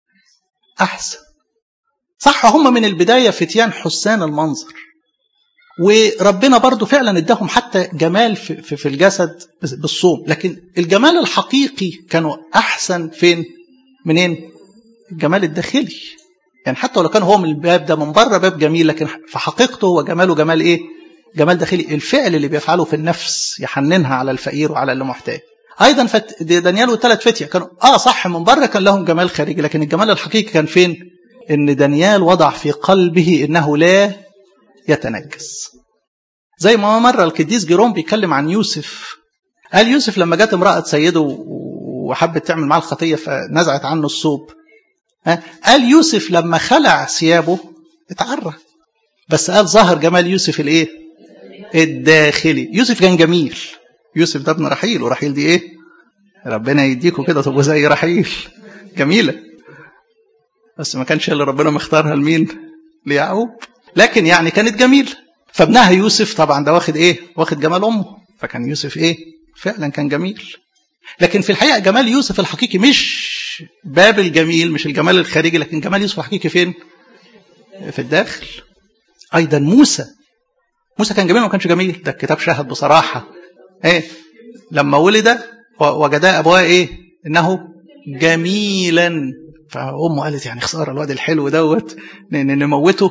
أحسن صح هم من البداية فتيان حسان المنظر وربنا برضو فعلا اداهم حتى جمال في, في, في الجسد بالصوم لكن الجمال الحقيقي كانوا أحسن فين منين الجمال الداخلي يعني حتى لو كان هو من الباب ده من بره باب جميل لكن في حقيقته هو جماله جمال ايه جمال داخلي الفعل اللي بيفعله في النفس يحننها على الفقير وعلى اللي محتاج ايضا فت... دانيال والثلاث فتية كانوا اه صح من بره كان لهم جمال خارجي لكن الجمال الحقيقي كان فين ان دانيال وضع في قلبه انه لا يتنجس زي ما مره القديس جيروم بيتكلم عن يوسف قال يوسف لما جت امراه سيده وحبت تعمل معاه الخطيه فنزعت عنه الصوب قال يوسف لما خلع ثيابه اتعرى بس قال ظهر جمال يوسف الايه الداخلي يوسف كان جميل يوسف ده ابن رحيل ورحيل دي ايه ربنا يديكوا كده تبقوا زي رحيل جميله بس ما كانش اللي ربنا مختارها لمين ليعقوب لكن يعني كانت جميله فابنها يوسف طبعا ده واخد ايه واخد جمال امه فكان يوسف ايه فعلا كان جميل لكن في الحقيقه جمال يوسف الحقيقي مش باب الجميل مش الجمال الخارجي لكن جمال يوسف الحقيقي فين في الداخل ايضا موسى موسى كان جميل ما كانش جميل ده الكتاب شاهد بصراحه ايه لما ولد وجدا ابواه ايه انه جميلا فامه قالت يعني خساره الواد الحلو دوت نموته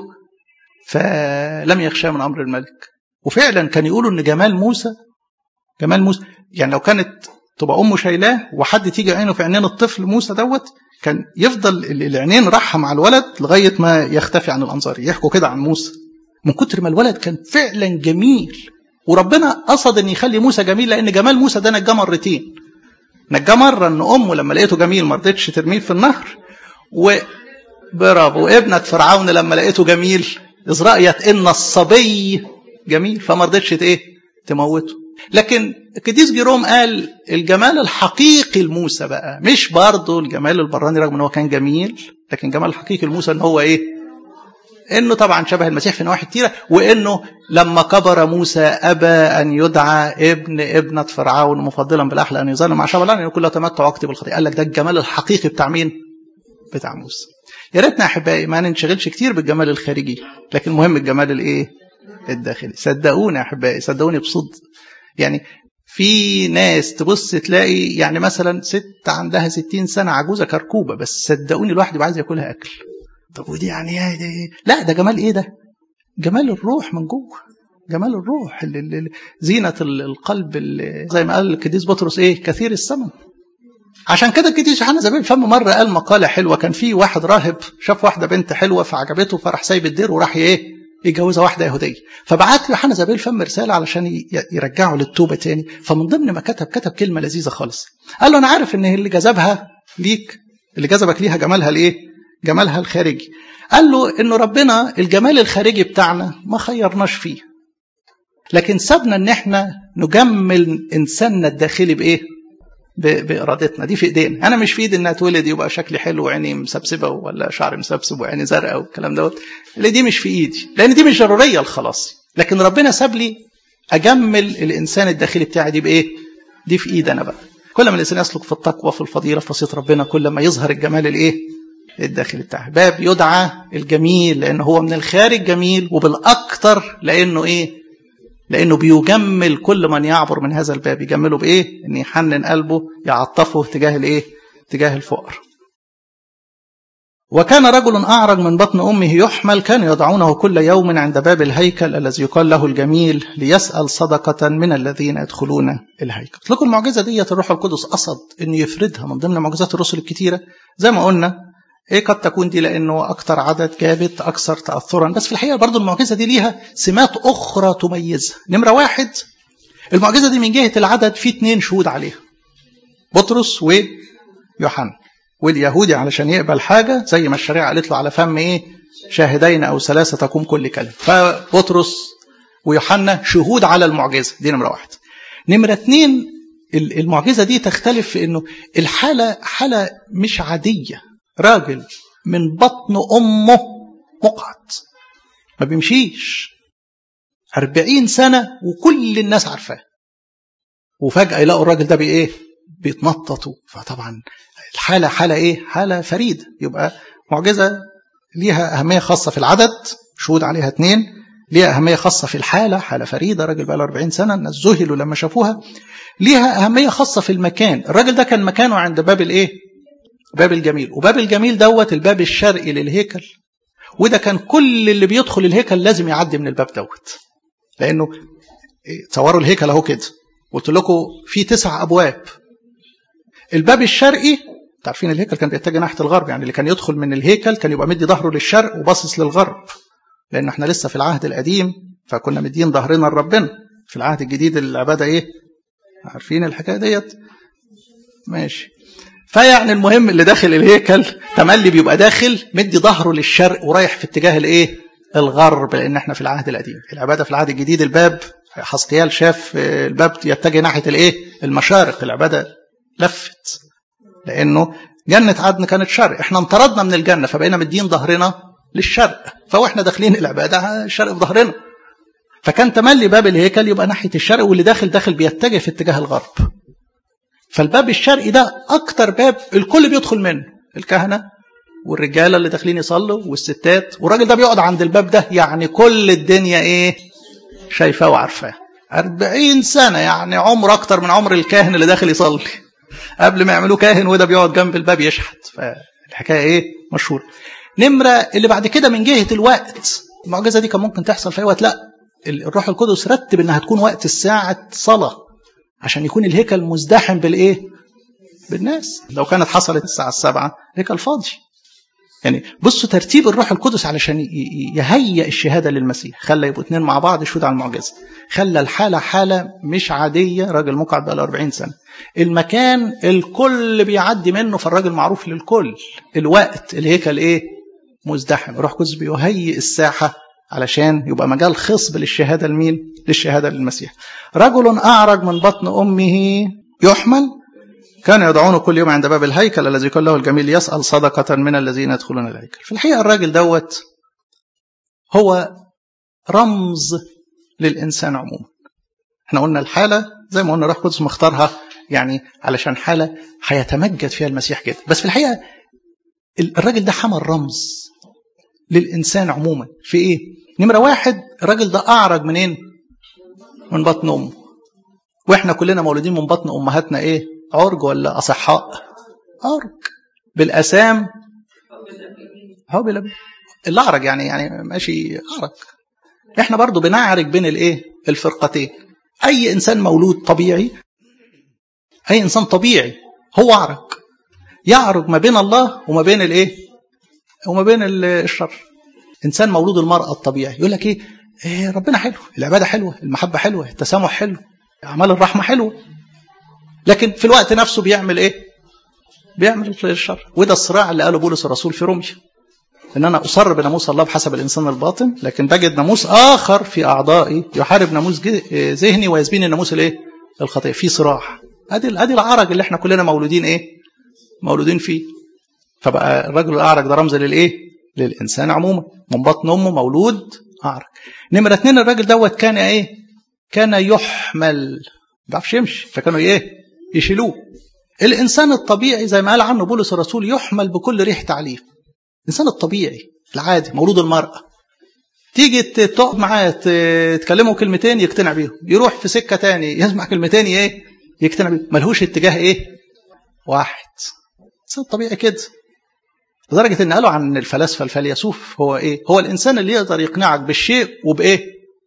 فلم يخشى من امر الملك وفعلا كان يقولوا ان جمال موسى جمال موسى يعني لو كانت تبقى امه شايلاه وحد تيجي عينه في عينين الطفل موسى دوت كان يفضل العينين راحه مع الولد لغايه ما يختفي عن الانظار يحكوا كده عن موسى من كتر ما الولد كان فعلا جميل وربنا قصد ان يخلي موسى جميل لان جمال موسى ده نجاه مرتين نجاه مره ان امه لما لقيته جميل ما رضتش ترميه في النهر و برافو ابنة فرعون لما لقيته جميل إذ رأيت إن الصبي جميل فما رضتش إيه تموته لكن القديس جيروم قال الجمال الحقيقي لموسى بقى مش برضه الجمال البراني رغم ان هو كان جميل لكن الجمال الحقيقي لموسى ان هو ايه انه طبعا شبه المسيح في نواحي كتيره وانه لما كبر موسى ابى ان يدعى ابن ابنه فرعون مفضلا بالاحلى ان يظل مع شعب الله لان كله تمتع وقتي بالخطيه قال لك ده الجمال الحقيقي بتاع مين؟ بتاع موسى يا ريتنا احبائي ما ننشغلش كتير بالجمال الخارجي لكن مهم الجمال الايه؟ الداخلي صدقوني يا احبائي صدقوني بصدق يعني في ناس تبص تلاقي يعني مثلا ست عندها ستين سنة عجوزة كركوبة بس صدقوني الواحد يبقى عايز ياكلها أكل طب ودي يعني ايه دي لا ده جمال ايه ده جمال الروح من جوه جمال الروح اللي اللي زينة القلب اللي زي ما قال القديس بطرس ايه كثير الثمن عشان كده القديس يوحنا زمان فم مرة قال مقالة حلوة كان في واحد راهب شاف واحدة بنت حلوة فعجبته فراح سايب الدير وراح ايه يتجوزها واحدة يهودية فبعت يوحنا زبيل فم رسالة علشان يرجعه للتوبة تاني فمن ضمن ما كتب كتب كلمة لذيذة خالص قال له أنا عارف إن اللي جذبها ليك اللي جذبك ليها جمالها الإيه؟ جمالها الخارجي قال له إنه ربنا الجمال الخارجي بتاعنا ما خيرناش فيه لكن سابنا إن إحنا نجمل إنساننا الداخلي بإيه؟ بإرادتنا دي في إيدينا أنا مش في إيدي إنها تولد يبقى شكلي حلو وعيني مسبسبة ولا شعري مسبسب وعيني زرقاء والكلام دوت اللي دي مش في إيدي لأن دي مش ضرورية الخلاص لكن ربنا ساب لي أجمل الإنسان الداخلي بتاعي دي بإيه؟ دي في إيدي أنا بقى كل ما الإنسان يسلك في التقوى في الفضيلة في وصية ربنا كل ما يظهر الجمال الإيه؟ الداخلي بتاعه باب يدعى الجميل لأنه هو من الخارج جميل وبالأكثر لأنه إيه؟ لأنه بيجمل كل من يعبر من هذا الباب يجمله بإيه؟ إن يحنن قلبه يعطفه تجاه الإيه؟ تجاه الفقر وكان رجل أعرج من بطن أمه يحمل كان يضعونه كل يوم عند باب الهيكل الذي يقال له الجميل ليسأل صدقة من الذين يدخلون الهيكل لكم المعجزة دي الروح القدس قصد أن يفردها من ضمن معجزات الرسل الكتيرة زي ما قلنا ايه قد تكون دي لانه اكثر عدد جابت اكثر تاثرا بس في الحقيقه برضو المعجزه دي ليها سمات اخرى تميزها نمره واحد المعجزه دي من جهه العدد في اثنين شهود عليها بطرس ويوحنا واليهودي علشان يقبل حاجه زي ما الشريعه قالت له على فم ايه شاهدين او ثلاثه تقوم كل كلمه فبطرس ويوحنا شهود على المعجزه دي نمره واحد نمره اثنين المعجزه دي تختلف في انه الحاله حاله مش عاديه راجل من بطن أمه مقعد ما بيمشيش أربعين سنة وكل الناس عارفاه وفجأة يلاقوا الراجل ده بإيه بيتنططوا فطبعا الحالة حالة إيه حالة فريدة يبقى معجزة ليها أهمية خاصة في العدد شهود عليها اثنين ليها أهمية خاصة في الحالة حالة فريدة راجل بقى له 40 سنة الناس ذهلوا لما شافوها ليها أهمية خاصة في المكان الراجل ده كان مكانه عند باب الإيه باب الجميل وباب الجميل دوت الباب الشرقي للهيكل وده كان كل اللي بيدخل الهيكل لازم يعدي من الباب دوت لانه تصوروا الهيكل اهو كده قلت لكم في تسع ابواب الباب الشرقي عارفين الهيكل كان بيتجه ناحيه الغرب يعني اللي كان يدخل من الهيكل كان يبقى مدي ظهره للشرق وباصص للغرب لان احنا لسه في العهد القديم فكنا مدين ظهرنا لربنا في العهد الجديد العباده ايه عارفين الحكايه ديت ماشي فيعني المهم اللي داخل الهيكل تملي بيبقى داخل مدي ظهره للشرق ورايح في اتجاه الايه الغرب لان احنا في العهد القديم العباده في العهد الجديد الباب حسقيال شاف الباب يتجه ناحيه الايه المشارق العباده لفت لانه جنه عدن كانت شرق احنا انطردنا من الجنه فبقينا مدين ظهرنا للشرق فواحنا داخلين العباده الشرق في ظهرنا فكان تملي باب الهيكل يبقى ناحيه الشرق واللي داخل داخل بيتجه في اتجاه الغرب فالباب الشرقي ده اكتر باب الكل بيدخل منه الكهنه والرجاله اللي داخلين يصلوا والستات والراجل ده بيقعد عند الباب ده يعني كل الدنيا ايه شايفاه وعارفاه أربعين سنة يعني عمر أكتر من عمر الكاهن اللي داخل يصلي قبل ما يعملوه كاهن وده بيقعد جنب الباب يشحت فالحكاية إيه مشهورة نمرة اللي بعد كده من جهة الوقت المعجزة دي كان ممكن تحصل في أي وقت لا الروح القدس رتب إنها تكون وقت الساعة صلاة عشان يكون الهيكل مزدحم بالإيه بالناس لو كانت حصلت الساعة السابعة هيكل فاضي يعني بصوا ترتيب الروح القدس علشان يهيئ الشهاده للمسيح خلى يبقوا اثنين مع بعض يشهدوا على المعجزه خلى الحاله حاله مش عاديه راجل مقعد بقى له 40 سنه المكان الكل بيعدي منه فالراجل معروف للكل الوقت الهيكل ايه مزدحم الروح القدس بيهيئ الساحه علشان يبقى مجال خصب للشهاده لمين للشهاده للمسيح رجل اعرج من بطن امه يحمل كانوا يدعونه كل يوم عند باب الهيكل الذي يقول له الجميل يسأل صدقة من الذين يدخلون الهيكل في الحقيقة الراجل دوت هو رمز للإنسان عموما احنا قلنا الحالة زي ما قلنا روح قدس مختارها يعني علشان حالة هيتمجد فيها المسيح جدا بس في الحقيقة الراجل ده حمل رمز للإنسان عموما في إيه؟ نمرة واحد الراجل ده أعرج منين؟ من بطن أمه وإحنا كلنا مولودين من بطن أمهاتنا إيه؟ عرج ولا أصحاء عرج بالأسام هو بلا الأعرج يعني يعني ماشي أعرج احنا برضو بنعرج بين الايه الفرقتين اي انسان مولود طبيعي اي انسان طبيعي هو اعرج يعرج ما بين الله وما بين الايه وما بين الشر انسان مولود المراه الطبيعي يقول لك ايه, إيه ربنا حلو العباده حلوه المحبه حلوه التسامح حلو اعمال الرحمه حلوه لكن في الوقت نفسه بيعمل ايه بيعمل الشر وده الصراع اللي قاله بولس الرسول في روميا ان انا اصر بناموس الله بحسب الانسان الباطن لكن بجد ناموس اخر في اعضائي يحارب ناموس ذهني ويسبيني الناموس الايه الخطيه في صراع ادي ادي العرج اللي احنا كلنا مولودين ايه مولودين فيه فبقى الرجل الاعرج ده رمز للايه للانسان عموما من بطن امه مولود اعرج نمره اثنين الراجل دوت كان ايه كان يحمل ما بيعرفش يمشي فكانوا ايه يشيلوه الانسان الطبيعي زي ما قال عنه بولس الرسول يحمل بكل ريح تعليم الانسان الطبيعي العادي مولود المراه تيجي تقعد معاه تكلمه كلمتين يقتنع بيهم يروح في سكه تاني يسمع كلمتين ايه يقتنع بيهم ملهوش اتجاه ايه واحد الانسان الطبيعي كده لدرجه ان قالوا عن الفلاسفه الفيلسوف هو ايه هو الانسان اللي يقدر يقنعك بالشيء وبايه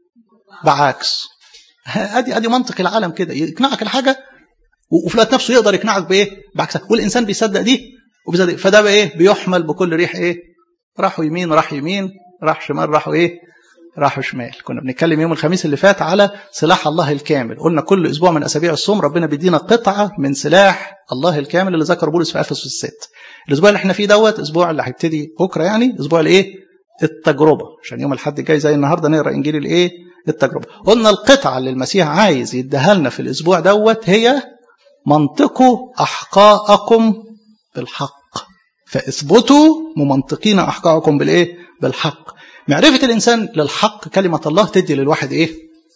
بعكس ادي ادي منطق العالم كده يقنعك الحاجه وفي الوقت نفسه يقدر يقنعك بايه بعكسها والانسان بيصدق دي وبيصدق فده بقى ايه بيحمل بكل ريح ايه راحوا يمين راح يمين راح شمال راحوا ايه راحوا شمال كنا بنتكلم يوم الخميس اللي فات على سلاح الله الكامل قلنا كل اسبوع من اسابيع الصوم ربنا بيدينا قطعه من سلاح الله الكامل اللي ذكر بولس في افسس الست الاسبوع اللي احنا فيه دوت اسبوع اللي هيبتدي بكره يعني اسبوع الايه التجربه عشان يوم الاحد الجاي زي النهارده نقرا انجيل الايه التجربه قلنا القطعه اللي المسيح عايز يديها لنا في الاسبوع دوت هي منطقوا احقاءكم بالحق فاثبتوا ممنطقين احقاءكم بالايه بالحق معرفه الانسان للحق كلمه الله تدي للواحد ايه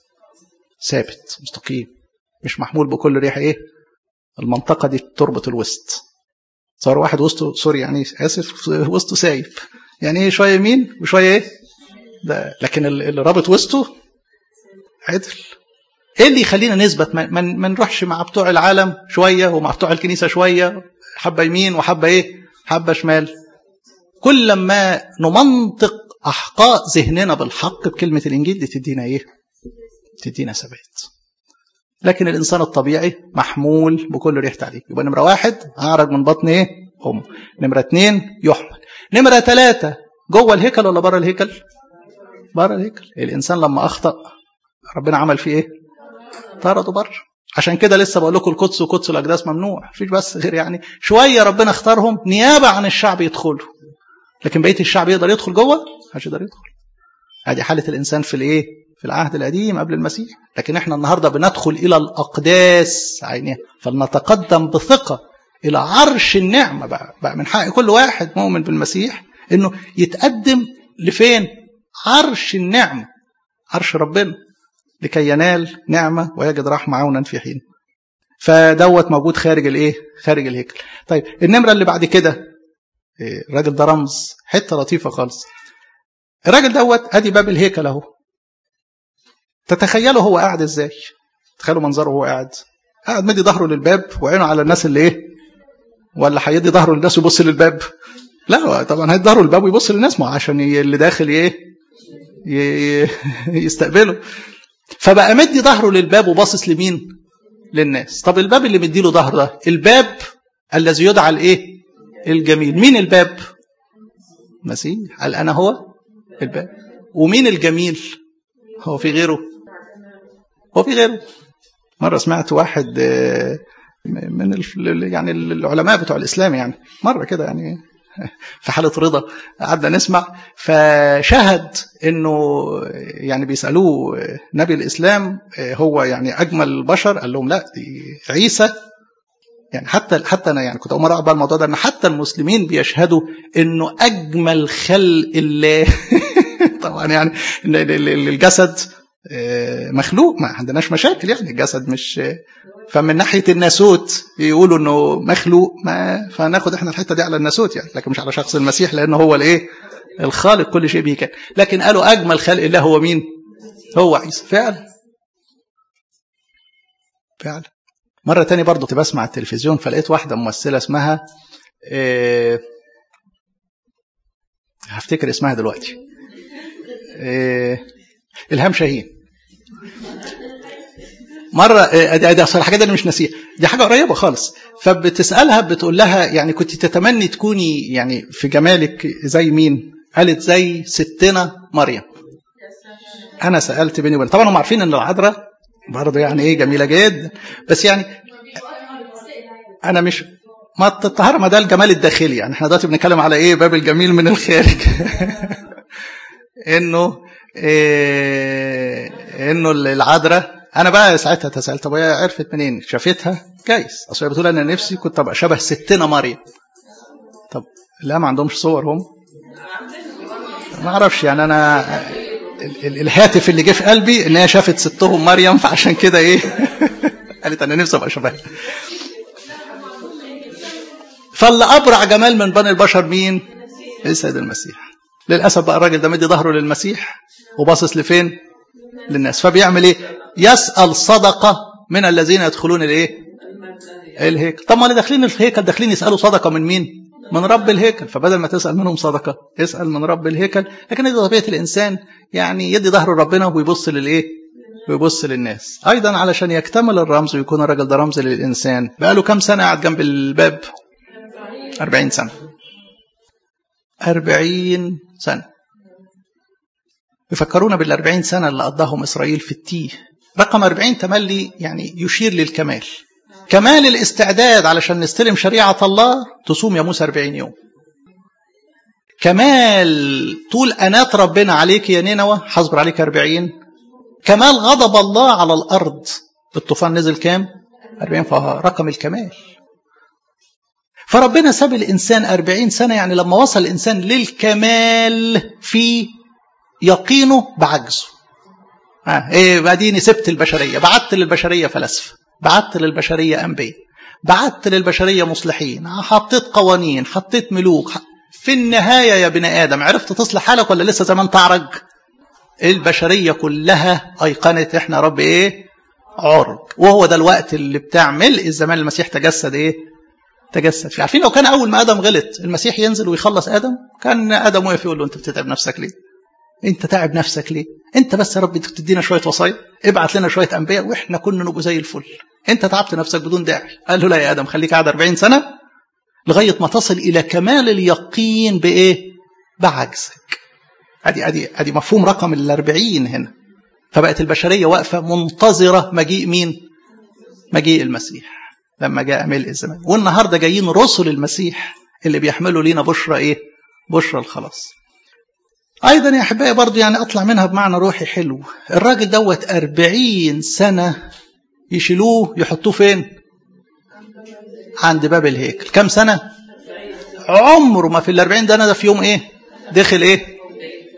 ثابت مستقيم مش محمول بكل ريح ايه المنطقه دي تربط الوسط صار واحد وسطه سوري يعني اسف وسطه سايب يعني ايه شويه يمين وشويه ايه ده لكن اللي رابط وسطه عدل ايه اللي يخلينا نثبت ما, ما نروحش مع بتوع العالم شويه ومع بتوع الكنيسه شويه حبه يمين وحبه ايه حبه شمال كل ما نمنطق احقاء ذهننا بالحق بكلمه الانجيل دي تدينا ايه تدينا ثبات لكن الانسان الطبيعي محمول بكل ريح تعليم يبقى نمره واحد اعرج من بطن ايه امه نمره اثنين يحمل نمره ثلاثه جوه الهيكل ولا بره الهيكل بره الهيكل الانسان لما اخطا ربنا عمل فيه ايه طرده بره عشان كده لسه بقول لكم القدس وقدس الاقداس ممنوع مفيش بس غير يعني شويه ربنا اختارهم نيابه عن الشعب يدخلوا لكن بقيه الشعب يقدر يدخل جوه مش يقدر يدخل ادي حاله الانسان في الايه في العهد القديم قبل المسيح لكن احنا النهارده بندخل الى الاقداس عينها فلنتقدم بثقه الى عرش النعمه بقى, بقى من حق كل واحد مؤمن بالمسيح انه يتقدم لفين عرش النعمة عرش ربنا لكي ينال نعمة ويجد رحمة عونا في حين فدوت موجود خارج الايه خارج الهيكل طيب النمرة اللي بعد كده الراجل ده رمز حتة لطيفة خالص الراجل دوت ادي باب الهيكل اهو تتخيلوا هو قاعد ازاي تخيلوا منظره وهو قاعد قاعد مدي ظهره للباب وعينه على الناس اللي ايه ولا هيدي ظهره للناس ويبص للباب لا طبعا هيدي ظهره للباب ويبص للناس ما عشان اللي داخل ايه يستقبله فبقى مدي ظهره للباب وباصص لمين للناس طب الباب اللي مديله ظهر ده الباب الذي يدعى الايه الجميل مين الباب مسيح قال انا هو الباب ومين الجميل هو في غيره هو في غيره مره سمعت واحد من يعني العلماء بتوع الاسلام يعني مره كده يعني في حالة رضا قعدنا نسمع فشهد انه يعني بيسألوه نبي الاسلام هو يعني اجمل البشر قال لهم لا دي عيسى يعني حتى حتى انا يعني كنت اول مره اعرف الموضوع ده ان حتى المسلمين بيشهدوا انه اجمل خلق الله طبعا يعني الجسد مخلوق ما عندناش مشاكل يعني الجسد مش فمن ناحيه الناسوت يقولوا انه مخلوق ما فناخد احنا الحته دي على الناسوت يعني لكن مش على شخص المسيح لانه هو الايه الخالق كل شيء به كان لكن قالوا اجمل خلق الله هو مين هو عيسى فعلا فعلا مرة تاني برضه كنت بسمع التلفزيون فلقيت واحدة ممثلة اسمها إيه هفتكر اسمها دلوقتي إيه إلهام شاهين مرة دي أصل الحاجات دي أنا مش ناسيها دي حاجة قريبة خالص فبتسألها بتقول لها يعني كنت تتمني تكوني يعني في جمالك زي مين؟ قالت زي ستنا مريم أنا سألت بيني وبين طبعا هم عارفين إن العذراء برضه يعني إيه جميلة جدا بس يعني أنا مش ما الطهارة ما ده الجمال الداخلي يعني احنا دلوقتي بنتكلم على إيه باب الجميل من الخارج إنه إيه إنه العذراء انا بقى ساعتها تسالت طب هي عرفت منين شافتها جايز اصل هي بتقول انا نفسي كنت ابقى شبه ستنا مريم طب لا ما عندهمش صور هم ما اعرفش يعني انا ال ال الهاتف اللي جه في قلبي ان هي شافت ستهم مريم فعشان كده ايه قالت انا نفسي ابقى شبهها فاللي ابرع جمال من بني البشر مين السيد المسيح للاسف بقى الراجل ده مدي ظهره للمسيح وباصص لفين للناس فبيعمل ايه يسأل صدقة من الذين يدخلون الايه الهيكل طب ما اللي داخلين الهيكل داخلين يسألوا صدقة من مين من رب الهيكل فبدل ما تسأل منهم صدقة اسأل من رب الهيكل لكن دي طبيعة الإنسان يعني يدي ظهره لربنا ويبص للإيه ويبص للناس أيضا علشان يكتمل الرمز ويكون الراجل ده رمز للإنسان بقى له كام سنة قاعد جنب الباب أربعين سنة أربعين سنة يفكرونا بالأربعين سنة اللي قضاهم إسرائيل في التيه رقم أربعين تملي يعني يشير للكمال كمال الاستعداد علشان نستلم شريعة الله تصوم يا موسى أربعين يوم كمال طول أنات ربنا عليك يا نينوى حصبر عليك أربعين كمال غضب الله على الأرض الطوفان نزل كام أربعين فرقم الكمال فربنا ساب الإنسان أربعين سنة يعني لما وصل الإنسان للكمال في يقينه بعجزه آه ايه بعدين سبت البشريه بعت للبشريه فلاسفه بعت للبشريه انبياء بعت للبشريه مصلحين حطيت قوانين حطيت ملوك في النهايه يا بني ادم عرفت تصلح حالك ولا لسه زمان تعرج البشريه كلها ايقنت احنا رب ايه عرج وهو ده الوقت اللي بتاع ملء الزمان المسيح تجسد ايه تجسد فيه عارفين لو كان اول ما ادم غلط المسيح ينزل ويخلص ادم كان ادم واقف يقول له انت بتتعب نفسك ليه انت تعب نفسك ليه انت بس يا رب تدينا شويه وصايا ابعت لنا شويه انبياء واحنا كنا نبقى زي الفل انت تعبت نفسك بدون داعي قال له لا يا ادم خليك قاعد 40 سنه لغايه ما تصل الى كمال اليقين بايه بعجزك ادي ادي ادي مفهوم رقم ال 40 هنا فبقت البشريه واقفه منتظره مجيء مين مجيء المسيح لما جاء ملء الزمان والنهارده جايين رسل المسيح اللي بيحملوا لينا بشرى ايه بشرى الخلاص أيضا يا أحبائي برضو يعني أطلع منها بمعنى روحي حلو الراجل دوت أربعين سنة يشيلوه يحطوه فين عند باب الهيكل كم سنة عمره ما في الأربعين ده ده في يوم إيه دخل إيه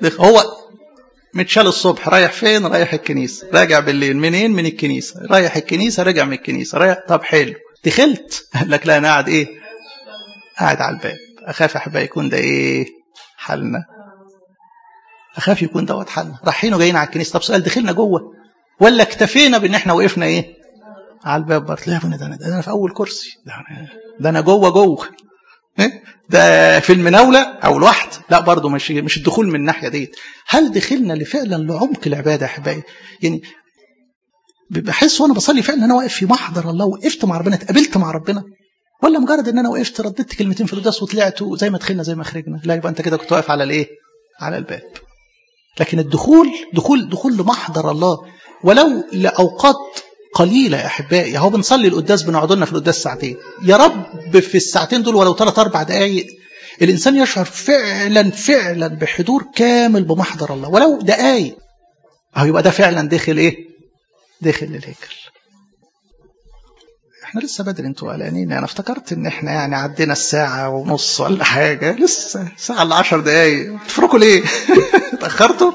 هو متشال الصبح رايح فين رايح الكنيسة راجع بالليل منين من الكنيسة رايح الكنيسة راجع من الكنيسة رايح طب حلو دخلت قال لك لا انا قاعد ايه قاعد على الباب اخاف احبائي يكون ده ايه حالنا اخاف يكون دوت حالنا رايحين وجايين على الكنيسه طب سؤال دخلنا جوه ولا اكتفينا بان احنا وقفنا ايه على الباب برضه لا يا ابني ده انا ده انا في اول كرسي ده انا ده انا جوه جوه إيه؟ ده في المناوله او الوحد لا برضه مش مش الدخول من الناحيه ديت هل دخلنا لفعلا لعمق العباده يا احبائي يعني بحس وانا بصلي فعلا انا واقف في محضر الله وقفت مع ربنا اتقابلت مع ربنا ولا مجرد ان انا وقفت رددت كلمتين في القداس وطلعت زي ما دخلنا زي ما خرجنا لا يبقى انت كده كنت واقف على الايه على الباب لكن الدخول دخول دخول لمحضر الله ولو لاوقات قليله يا احبائي اهو بنصلي القداس بنقعد لنا في القداس ساعتين يا رب في الساعتين دول ولو ثلاث اربع دقائق الانسان يشعر فعلا فعلا بحضور كامل بمحضر الله ولو دقائق اهو يبقى ده فعلا داخل ايه داخل الهيكل احنا لسه بدري انتوا قلقانين انا افتكرت ان احنا يعني عدينا الساعة ونص ولا حاجة لسه ساعة الا 10 دقايق تفرقوا ليه؟ اتأخرتوا؟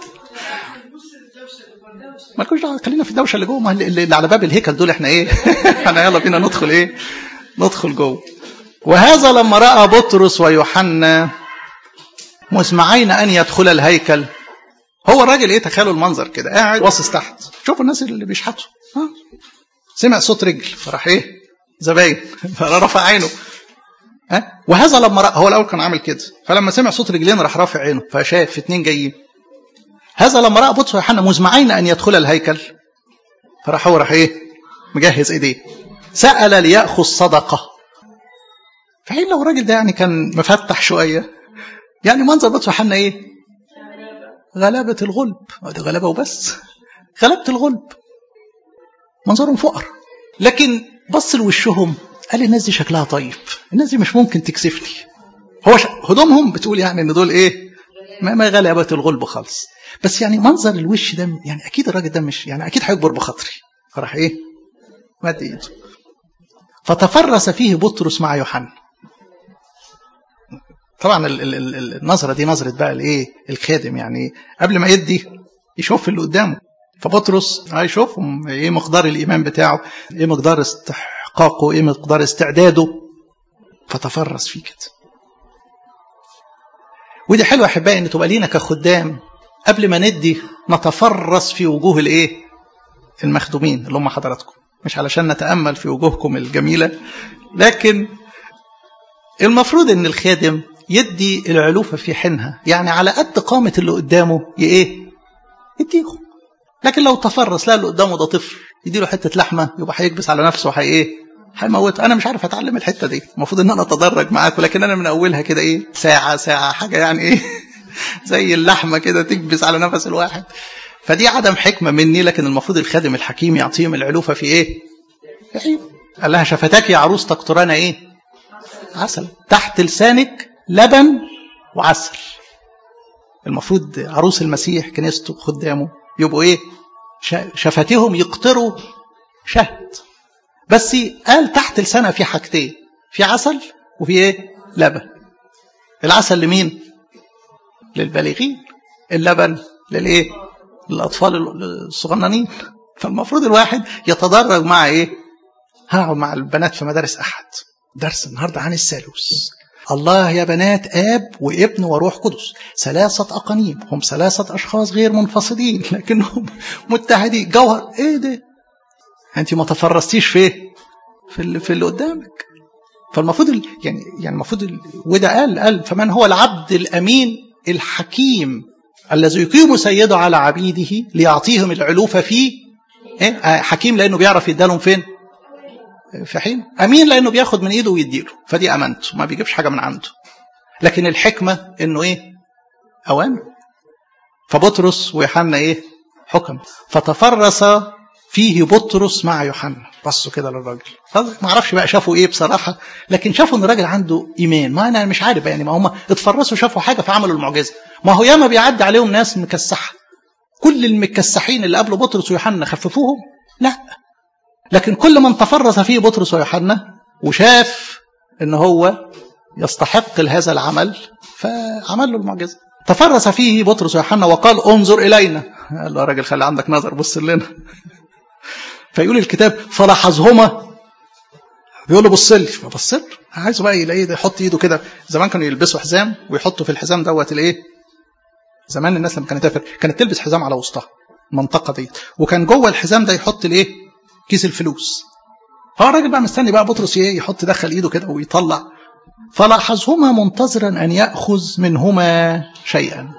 مالكوش دعوة خلينا في الدوشة اللي جوه ما اللي على باب الهيكل دول احنا ايه؟ احنا يلا بينا ندخل ايه؟ ندخل جوه. وهذا لما رأى بطرس ويوحنا مسمعين أن يدخل الهيكل هو الراجل ايه تخيلوا المنظر كده قاعد باصص تحت شوفوا الناس اللي بيشحتوا ها سمع صوت رجل فراح ايه زباين فرفع عينه ها وهذا لما رأى هو الاول كان عامل كده فلما سمع صوت رجلين راح رافع عينه فشاف اتنين جايين هذا لما راى بطرس ويوحنا مزمعين ان يدخل الهيكل فراح هو راح ايه مجهز ايديه سال لياخذ صدقه فحين لو الراجل ده يعني كان مفتح شويه يعني منظر بطرس ويوحنا ايه غلبة الغلب ده غلبة وبس غلبة الغلب منظرهم فقر لكن بص لوشهم قال الناس دي شكلها طيب الناس دي مش ممكن تكسفني هو ش... هدومهم بتقول يعني ان دول ايه ما, ما غلبة الغلب خالص بس يعني منظر الوش ده يعني اكيد الراجل ده مش يعني اكيد هيكبر بخاطري فراح ايه مد ايده فتفرس فيه بطرس مع يوحنا طبعا النظره دي نظره بقى الايه الخادم يعني قبل ما يدي يشوف اللي قدامه فبطرس هيشوفهم ايه مقدار الايمان بتاعه ايه مقدار استحقاقه ايه مقدار استعداده فتفرس فيه كده ودي حلوه احبائي ان تبقى لينا كخدام قبل ما ندي نتفرس في وجوه الايه المخدومين اللي هم حضراتكم مش علشان نتامل في وجوهكم الجميله لكن المفروض ان الخادم يدي العلوفه في حينها يعني على قد قامه اللي قدامه ايه يديهم لكن لو تفرس لا اللي قدامه ده طفل يديله حته لحمه يبقى هيكبس على نفسه وهي ايه هيموت انا مش عارف اتعلم الحته دي المفروض ان انا اتدرج معاكم لكن انا من اولها كده ايه ساعه ساعه حاجه يعني ايه زي اللحمه كده تكبس على نفس الواحد فدي عدم حكمه مني لكن المفروض الخادم الحكيم يعطيهم العلوفه في ايه قال لها شفتاك يا عروس تقطران ايه عسل تحت لسانك لبن وعسل المفروض عروس المسيح كنيسته خدامه يبقوا ايه شفتهم يقطروا شهد بس قال تحت لسانها في حاجتين في عسل وفي ايه لبن العسل لمين للبالغين اللبن للايه للاطفال الصغننين فالمفروض الواحد يتدرج مع ايه هقعد مع البنات في مدارس احد درس النهارده عن الثالوث الله يا بنات اب وابن وروح قدس ثلاثه اقانيم هم ثلاثه اشخاص غير منفصلين لكنهم متحدين جوهر ايه ده انت ما تفرستيش في ايه في اللي, في اللي قدامك فالمفروض يعني يعني المفروض وده قال قال فمن هو العبد الامين الحكيم الذي يقيم سيده على عبيده ليعطيهم العلوفه فيه إيه؟ حكيم لانه بيعرف يدالهم فين في حين امين لانه بياخد من ايده ويديله فدي امانته ما بيجيبش حاجه من عنده لكن الحكمه انه ايه اوامر فبطرس ويوحنا ايه حكم فتفرس فيه بطرس مع يوحنا بصوا كده للراجل ما اعرفش بقى شافوا ايه بصراحه لكن شافوا ان الراجل عنده ايمان ما انا مش عارف يعني ما هم اتفرسوا شافوا حاجه فعملوا المعجزه ما هو ياما بيعدي عليهم ناس مكسحه كل المكسحين اللي قبلوا بطرس ويوحنا خففوهم لا لكن كل من تفرس فيه بطرس ويوحنا وشاف ان هو يستحق هذا العمل فعمل له المعجزه تفرس فيه بطرس ويوحنا وقال انظر الينا قال له يا راجل خلي عندك نظر بص لنا فيقول الكتاب فلاحظهما بيقول له بص لي فبص له عايزه بقى يلاقيه ده يحط ايده كده زمان كانوا يلبسوا حزام ويحطوا في الحزام دوت الايه زمان الناس لما كانت تسافر كانت تلبس حزام على وسطها المنطقه ديت وكان جوه الحزام ده يحط الايه كيس الفلوس فهو الراجل بقى مستني بقى بطرس ايه يحط دخل ايده كده ويطلع فلاحظهما منتظرا ان ياخذ منهما شيئا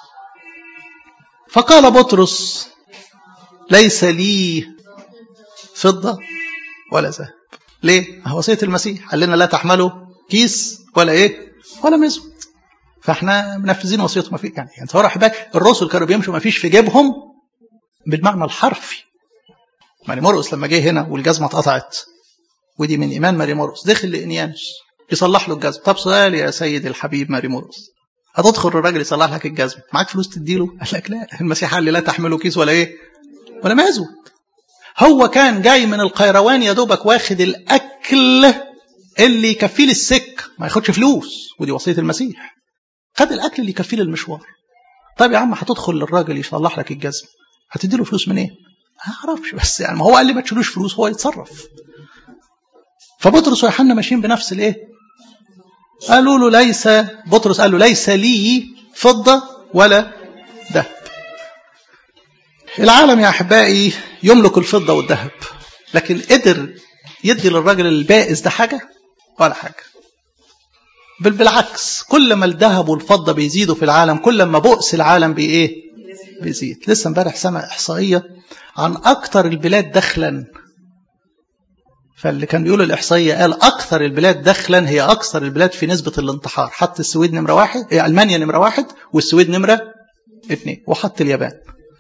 فقال بطرس ليس لي فضه ولا ذهب ليه؟ وصيه المسيح قال لنا لا تحملوا كيس ولا ايه؟ ولا مزود فاحنا منفذين وصيته ما في يعني انت يعني احبائي الرسل كانوا بيمشوا ما فيش في جيبهم بالمعنى الحرفي ماري مرقس لما جه هنا والجزمه اتقطعت ودي من ايمان ماري مرقس دخل لانيانوس يصلح له الجزمه طب سؤال يا سيد الحبيب ماري مرقس هتدخل الراجل يصلح لك الجزمه معاك فلوس تديله قال لك لا المسيح قال لي لا تحملوا كيس ولا ايه ولا مازود هو كان جاي من القيروان يا دوبك واخد الاكل اللي يكفيه للسك ما ياخدش فلوس ودي وصيه المسيح خد الاكل اللي يكفيه للمشوار طيب يا عم هتدخل للراجل يصلح لك الجزمه هتدي له فلوس منين؟ إيه؟ ما اعرفش بس يعني ما هو قال لي ما تشيلوش فلوس هو يتصرف فبطرس ويوحنا ماشيين بنفس الايه؟ قالوا له ليس بطرس قال له ليس لي فضه ولا ذهب العالم يا احبائي يملك الفضه والذهب لكن قدر يدي للراجل البائس ده حاجه ولا حاجه بل بالعكس كل ما الذهب والفضه بيزيدوا في العالم كل ما بؤس العالم بايه بيزيد لسه امبارح سمع احصائيه عن اكثر البلاد دخلا فاللي كان بيقول الاحصائيه قال اكثر البلاد دخلا هي اكثر البلاد في نسبه الانتحار حط السويد نمره واحد هي المانيا نمره واحد والسويد نمره اثنين وحط اليابان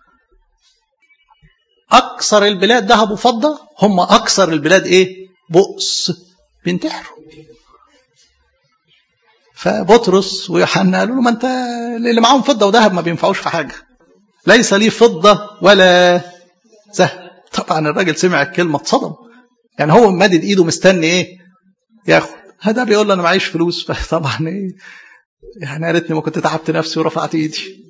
اكثر البلاد ذهب وفضه هم اكثر البلاد ايه بؤس بينتحروا فبطرس ويوحنا قالوا له ما انت اللي معاهم فضه وذهب ما بينفعوش في حاجه ليس لي فضه ولا ذهب طبعا الراجل سمع الكلمه اتصدم يعني هو مادد ايده مستني ايه ياخد هذا بيقول له انا معيش فلوس فطبعا ايه يعني يا ريتني ما كنت تعبت نفسي ورفعت ايدي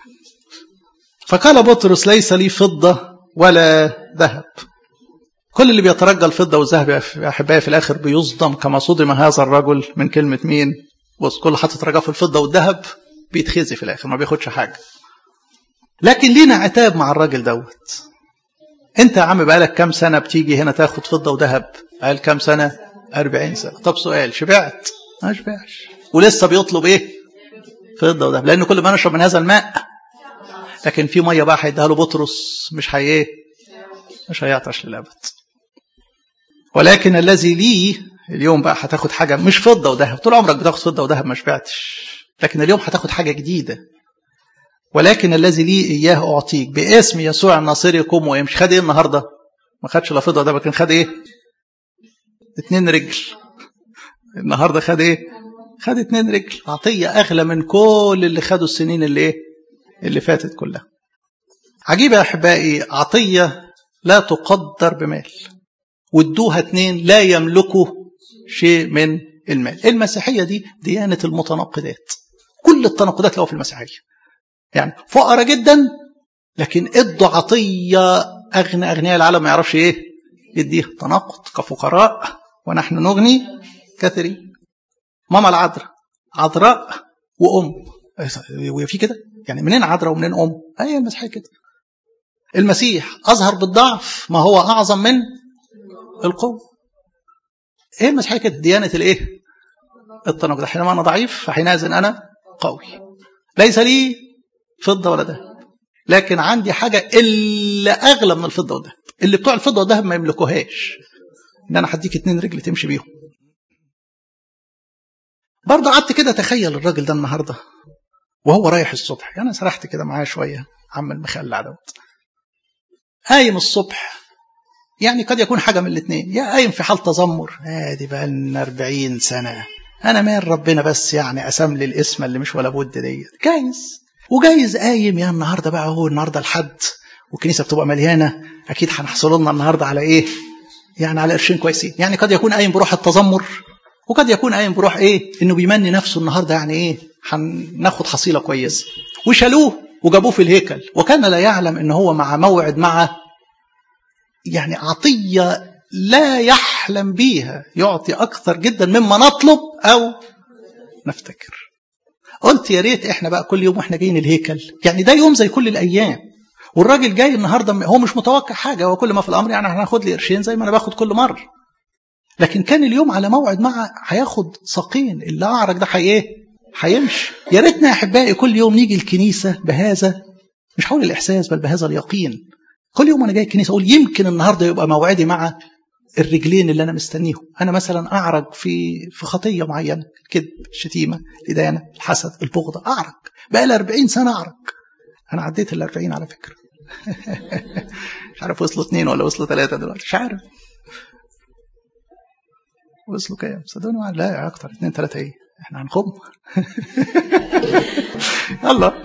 فقال بطرس ليس لي فضه ولا ذهب كل اللي بيترجى الفضة والذهب يا أحبائي في الآخر بيصدم كما صدم هذا الرجل من كلمة مين بص كل حاطط رجاه في الفضة والذهب بيتخزي في الآخر ما بياخدش حاجة لكن لينا عتاب مع الراجل دوت انت يا عم بقالك كام سنة بتيجي هنا تاخد فضة وذهب قال كام سنة 40 سنة طب سؤال شبعت ما شبعش ولسه بيطلب ايه فضة وذهب لأن كل ما نشرب من هذا الماء لكن في مية بقى هيديها له بطرس مش هي ايه مش هيعطش للأبد ولكن الذي لي اليوم بقى هتاخد حاجة مش فضة وذهب طول عمرك بتاخد فضة وذهب ما شبعتش لكن اليوم هتاخد حاجة جديدة ولكن الذي لي إياه أعطيك باسم يسوع الناصري قم ويمشي خد إيه النهاردة ما خدش لا فضة ده لكن خد إيه اتنين رجل النهاردة خد إيه خد اتنين رجل عطية أغلى من كل اللي خدوا السنين اللي إيه اللي فاتت كلها عجيبة يا أحبائي عطية لا تقدر بمال وادوها اتنين لا يملكوا شيء من المال المسيحية دي ديانة المتناقضات كل التناقضات له في المسيحية يعني فقراء جدا لكن ادوا عطية أغنى أغنياء العالم ما يعرفش إيه يديها تناقض كفقراء ونحن نغني كثيرين ماما العذراء عذراء وأم وفي كده يعني منين عذراء ومنين أم هي المسيحية كده المسيح أظهر بالضعف ما هو أعظم من القوة ايه المسيحية كده ديانة الايه التناقض حينما انا ضعيف فحينئذ انا قوي ليس لي فضة ولا ذهب لكن عندي حاجة اللي اغلى من الفضة والذهب اللي بتوع الفضة والذهب ما يملكوهاش ان انا هديك اتنين رجل تمشي بيهم برضه قعدت كده تخيل الراجل ده النهارده وهو رايح الصبح يعني انا سرحت كده معاه شويه عم المخلع دوت قايم الصبح يعني قد يكون حاجة من الاثنين يا قايم في حال تذمر ادي بقى لنا 40 سنة انا مال ربنا بس يعني قسم لي الاسم اللي مش ولا بد ديت جايز وجايز قايم يا النهارده بقى هو النهارده الحد والكنيسه بتبقى مليانه اكيد هنحصل لنا النهارده على ايه؟ يعني على قرشين كويسين يعني قد يكون قايم بروح التذمر وقد يكون قايم بروح ايه انه بيمني نفسه النهارده يعني ايه هناخد حصيله كويسه وشالوه وجابوه في الهيكل وكان لا يعلم ان هو مع موعد مع يعني عطيه لا يحلم بيها يعطي اكثر جدا مما نطلب او نفتكر قلت يا ريت احنا بقى كل يوم واحنا جايين الهيكل يعني ده يوم زي كل الايام والراجل جاي النهارده هو مش متوقع حاجه هو كل ما في الامر يعني هناخد لي قرشين زي ما انا باخد كل مره لكن كان اليوم على موعد مع هياخد ساقين اللي اعرج ده حي ايه هيمشي يا ريتنا يا احبائي كل يوم نيجي الكنيسه بهذا مش حول الاحساس بل بهذا اليقين كل يوم انا جاي الكنيسه اقول يمكن النهارده يبقى موعدي مع الرجلين اللي انا مستنيهم انا مثلا اعرج في في خطيه معينه الكذب الشتيمه الادانه الحسد البغضه اعرج بقى لي 40 سنه اعرج انا عديت ال 40 على فكره مش عارف وصلوا اثنين ولا وصلوا ثلاثه دلوقتي مش عارف وصلوا كام صدقوني لا اكتر اثنين ثلاثه ايه احنا هنخم يلا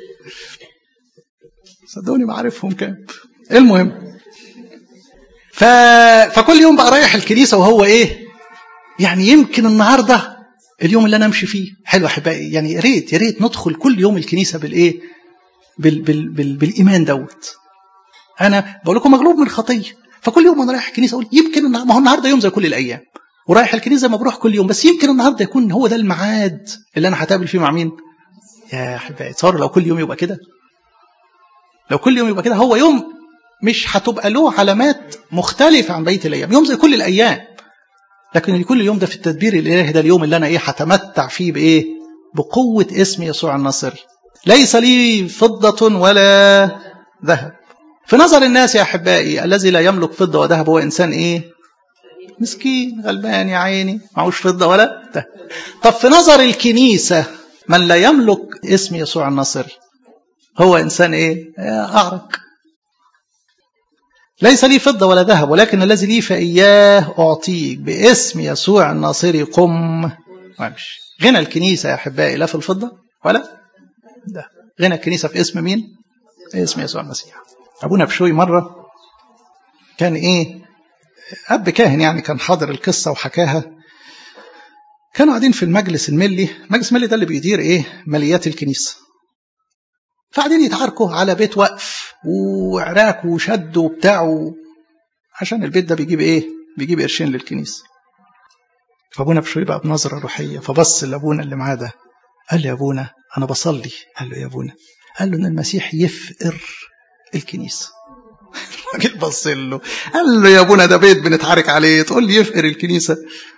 صدقوني ما عارفهم كام المهم ف... فكل يوم بقى رايح الكنيسه وهو ايه يعني يمكن النهارده اليوم اللي انا امشي فيه حلو احبائي يعني يا ريت يا ريت ندخل كل يوم الكنيسه بالايه بال... بال... بال... بالايمان دوت انا بقول لكم مغلوب من خطيه فكل يوم وانا رايح الكنيسه اقول يمكن ما هو النهارده يوم زي كل الايام ورايح الكنيسه ما بروح كل يوم بس يمكن النهارده يكون هو ده الميعاد اللي انا هتقابل فيه مع مين يا احبائي تصور لو كل يوم يبقى كده لو كل يوم يبقى كده هو يوم مش هتبقى له علامات مختلفة عن بقية الأيام يوم زي كل الأيام لكن كل يوم ده في التدبير الإلهي ده اليوم اللي أنا إيه هتمتع فيه بإيه بقوة اسم يسوع الناصري ليس لي فضة ولا ذهب في نظر الناس يا أحبائي الذي لا يملك فضة وذهب هو إنسان إيه مسكين غلبان يا عيني معهوش فضة ولا ذهب طب في نظر الكنيسة من لا يملك اسم يسوع الناصري هو إنسان إيه أعرق ليس لي فضة ولا ذهب ولكن الذي لي فإياه أعطيك باسم يسوع الناصري قم وامشي غنى الكنيسة يا أحبائي لا في الفضة ولا ده غنى الكنيسة في اسم مين؟ اسم يسوع المسيح أبونا بشوي مرة كان إيه أب كاهن يعني كان حاضر القصة وحكاها كانوا قاعدين في المجلس الملي المجلس الملي ده اللي بيدير إيه ماليات الكنيسة فقاعدين يتعاركوا على بيت وقف وعراك وشد وبتاع عشان البيت ده بيجيب ايه بيجيب قرشين للكنيسه فابونا بشوي بقى بنظره روحيه فبص لابونا اللي معاه ده قال له يا ابونا انا بصلي قال له يا ابونا قال له ان المسيح يفقر الكنيسه الراجل بص له قال له يا ابونا ده بيت بنتعارك عليه تقول لي يفقر الكنيسه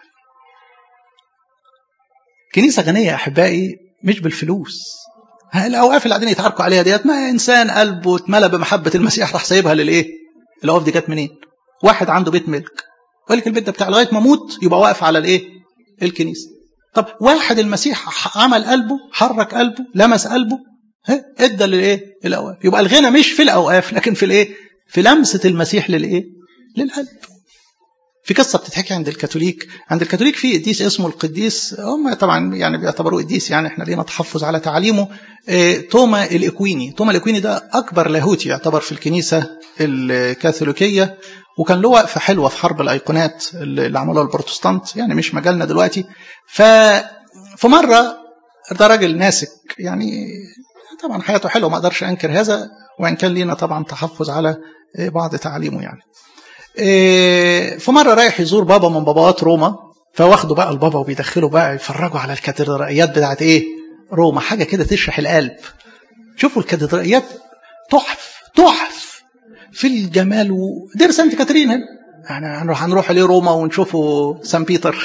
كنيسه غنيه يا احبائي مش بالفلوس الاوقاف اللي قاعدين يتعاركوا عليها ديت ما انسان قلبه اتملى بمحبه المسيح راح سايبها للايه؟ الاوقاف دي جت منين؟ واحد عنده بيت ملك وقال لك البيت ده بتاع لغايه ما اموت يبقى واقف على الايه؟ الكنيسه. طب واحد المسيح عمل قلبه حرك قلبه لمس قلبه ادى للايه؟ الاوقاف يبقى الغنى مش في الاوقاف لكن في الايه؟ في لمسه المسيح للايه؟ للقلب. في قصه بتتحكي عند الكاثوليك عند الكاثوليك في قديس اسمه القديس هم طبعا يعني بيعتبروه قديس يعني احنا لينا تحفظ على تعاليمه اه توما الاكويني توما الاكويني ده اكبر لاهوتي يعتبر في الكنيسه الكاثوليكيه وكان له وقفه حلوه في حرب الايقونات اللي عملوها البروتستانت يعني مش مجالنا دلوقتي ف فمره ده راجل ناسك يعني طبعا حياته حلوه ما اقدرش انكر هذا وان كان لينا طبعا تحفظ على بعض تعاليمه يعني في مرة رايح يزور بابا من باباات روما فواخده بقى البابا وبيدخله بقى يفرجوا على الكاتدرائيات بتاعت ايه روما حاجة كده تشرح القلب شوفوا الكاتدرائيات تحف تحف في الجمال ودير سانت كاترين هنا يعني هنروح هنروح عليه روما ونشوفه سان بيتر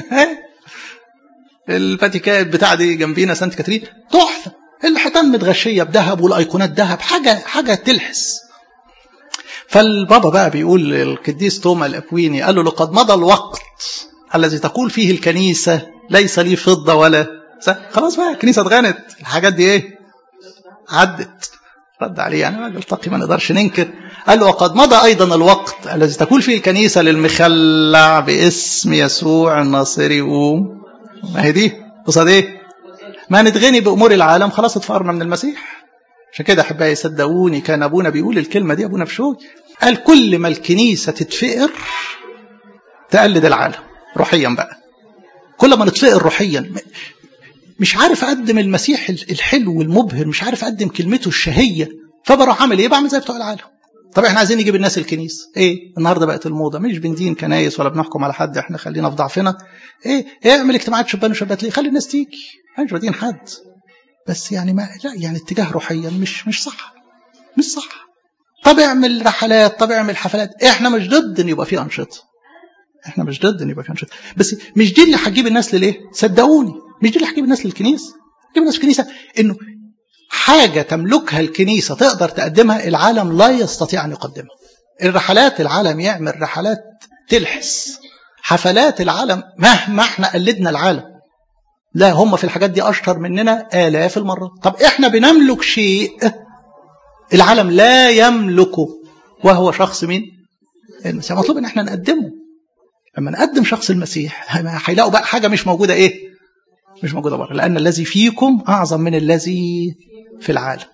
الفاتيكان بتاع دي جنبينا سانت كاترين تحفه الحيطان متغشيه بذهب والايقونات ذهب حاجه حاجه تلحس فالبابا بقى بيقول القديس توما الأكويني قال له لقد مضى الوقت الذي تقول فيه الكنيسة ليس لي فضة ولا خلاص بقى الكنيسة اتغنت الحاجات دي ايه عدت رد عليه يعني راجل تقي ما نقدرش ننكر قال له وقد مضى أيضا الوقت الذي تقول فيه الكنيسة للمخلع باسم يسوع الناصري قوم ما هي دي قصاد ايه ما نتغني بأمور العالم خلاص اتفقرنا من المسيح عشان كده احبائي صدقوني كان ابونا بيقول الكلمه دي ابونا بشوي قال كل ما الكنيسه تتفقر تقلد العالم روحيا بقى كل ما نتفقر روحيا مش عارف اقدم المسيح الحلو والمبهر مش عارف اقدم كلمته الشهيه فبروح اعمل ايه بعمل زي بتوع العالم طب احنا عايزين نجيب الناس الكنيسه ايه النهارده بقت الموضه مش بندين كنايس ولا بنحكم على حد احنا خلينا في ضعفنا ايه اعمل اجتماعات شبان وشابات ليه خلي الناس تيجي احنا مش بدين حد بس يعني ما لا يعني اتجاه روحيا مش مش صح مش صح طب اعمل رحلات طب اعمل حفلات احنا مش ضد ان يبقى في انشطه احنا مش ضد ان يبقى في انشطه بس مش دي اللي هتجيب الناس للايه صدقوني مش دي اللي هتجيب الناس للكنيسه تجيب الناس الكنيسه انه حاجه تملكها الكنيسه تقدر تقدمها العالم لا يستطيع ان يقدمها الرحلات العالم يعمل رحلات تلحس حفلات العالم مهما احنا قلدنا العالم لا هم في الحاجات دي اشطر مننا الاف المرات طب احنا بنملك شيء العالم لا يملكه وهو شخص مين المسيح مطلوب ان احنا نقدمه لما نقدم شخص المسيح هيلاقوا بقى حاجه مش موجوده ايه مش موجوده بره لان الذي فيكم اعظم من الذي في العالم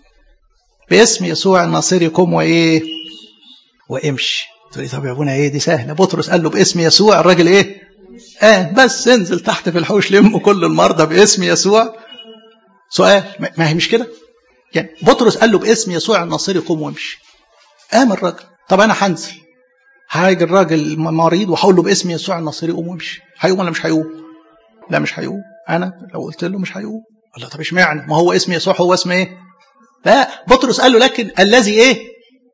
باسم يسوع الناصري قم وايه وامشي تقول لي طب يا ابونا ايه دي سهله بطرس قال له باسم يسوع الراجل ايه اه بس انزل تحت في الحوش لم كل المرضى باسم يسوع سؤال ما هي مش كده يعني بطرس قال له باسم يسوع الناصري قوم وامشي قام الراجل طب انا هنزل هاجي الراجل مريض وهقول له باسم يسوع الناصري قوم وامشي هيقوم ولا مش هيقوم لا مش هيقوم انا لو قلت له مش هيقوم قال له طب اشمعنى ما هو اسم يسوع هو اسم ايه لا بطرس قال له لكن الذي ايه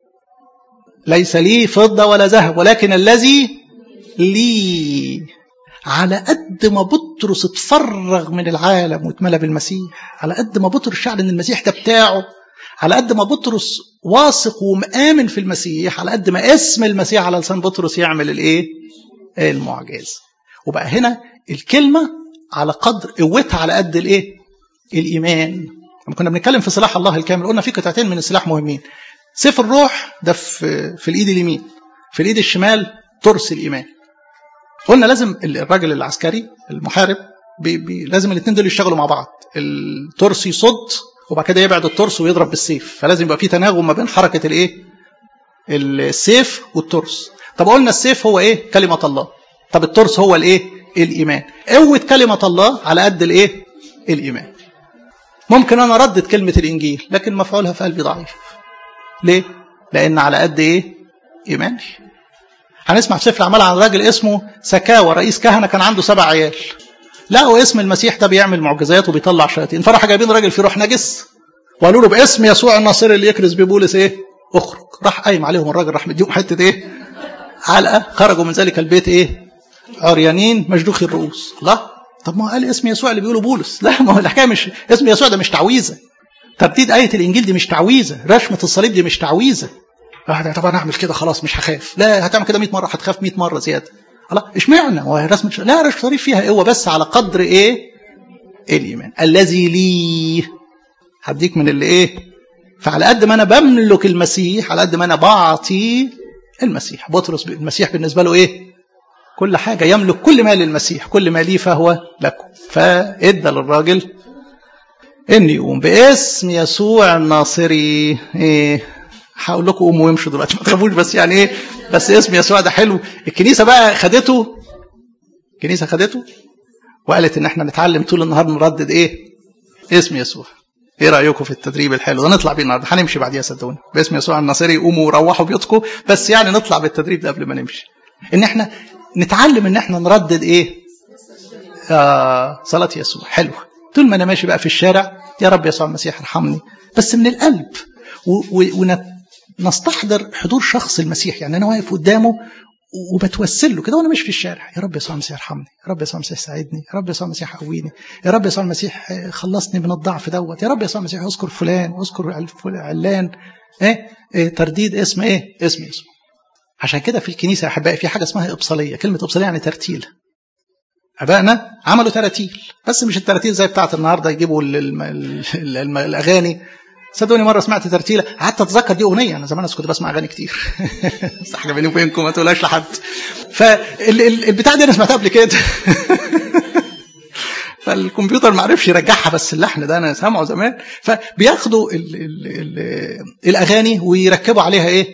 ليس لي فضه ولا ذهب ولكن الذي لي على قد ما بطرس اتفرغ من العالم واتملى بالمسيح على قد ما بطرس شعر ان المسيح ده بتاعه على قد ما بطرس واثق ومآمن في المسيح على قد ما اسم المسيح على لسان بطرس يعمل الايه المعجزه وبقى هنا الكلمه على قدر قوتها على قد الايه الايمان لما كنا بنتكلم في سلاح الله الكامل قلنا في قطعتين من السلاح مهمين سيف الروح ده في في الايد اليمين في الايد الشمال ترس الايمان قلنا لازم الراجل العسكري المحارب بي بي لازم الاثنين دول يشتغلوا مع بعض الترس يصد وبعد كده يبعد الترس ويضرب بالسيف فلازم يبقى في تناغم ما بين حركه الايه السيف والترس طب قلنا السيف هو ايه كلمه الله طب الترس هو الايه الايمان قوه كلمه الله على قد الايه الايمان ممكن انا اردد كلمه الانجيل لكن مفعولها في قلبي ضعيف ليه لان على قد ايه ايماني هنسمع في سفر الاعمال عن راجل اسمه سكاوى رئيس كهنه كان عنده سبع عيال لقوا اسم المسيح ده بيعمل معجزات وبيطلع شياطين فراح جايبين راجل فيه روح نجس وقالوا له باسم يسوع الناصري اللي يكرز ببولس ايه اخرج راح قايم عليهم الراجل راح مديهم حته ايه علقه خرجوا من ذلك البيت ايه عريانين مشدوخي الرؤوس الله طب ما قال اسم يسوع اللي بيقولوا بولس لا ما هو الحكايه مش اسم يسوع ده مش تعويذه ترديد آية الإنجيل دي مش تعويذة رشمة الصليب دي مش تعويذة طب أنا أعمل كده خلاص مش هخاف لا هتعمل كده 100 مرة هتخاف 100 مرة زيادة الله اشمعنى هو رسمة لا رشمة الصليب فيها قوة بس على قدر إيه الإيمان الذي لي هديك من اللي إيه فعلى قد ما أنا بملك المسيح على قد ما أنا بعطي المسيح بطرس المسيح بالنسبة له إيه كل حاجة يملك كل ما للمسيح كل ما لي فهو لكم فإدى للراجل ان يقوم باسم يسوع الناصري ايه هقول لكم قوموا وامشوا دلوقتي ما تخافوش بس يعني ايه بس اسم يسوع ده حلو الكنيسه بقى خدته الكنيسه خدته وقالت ان احنا نتعلم طول النهار نردد ايه اسم يسوع ايه رايكم في التدريب الحلو ده نطلع بيه النهارده هنمشي بعديها صدقوني باسم يسوع الناصري قوموا وروحوا بيوتكم بس يعني نطلع بالتدريب ده قبل ما نمشي ان احنا نتعلم ان احنا نردد ايه آه صلاه يسوع حلوه طول ما انا ماشي بقى في الشارع يا رب يسوع المسيح ارحمني بس من القلب ونستحضر حضور شخص المسيح يعني انا واقف قدامه وبتوسل له كده وانا ماشي في الشارع يا رب يسوع المسيح ارحمني يا رب يسوع المسيح ساعدني يا رب يسوع المسيح قويني يا رب يسوع المسيح خلصني من الضعف دوت يا رب يسوع المسيح اذكر فلان اذكر علان ايه, إيه ترديد اسم ايه اسم يسوع عشان كده في الكنيسه يا احبائي في حاجه اسمها ابصاليه كلمه ابصاليه يعني ترتيل ابائنا عملوا تراتيل بس مش التراتيل زي بتاعه النهارده يجيبوا ال ال ال ال الاغاني صدقوني مره سمعت ترتيله قعدت اتذكر دي اغنيه انا زمان كنت بسمع اغاني كتير بس حاجه بيني وبينكم ما تقولهاش لحد فالبتاع دي انا سمعتها قبل كده فالكمبيوتر ما عرفش يرجعها بس اللحن ده انا سامعه زمان فبياخدوا ال ال ال الاغاني ويركبوا عليها ايه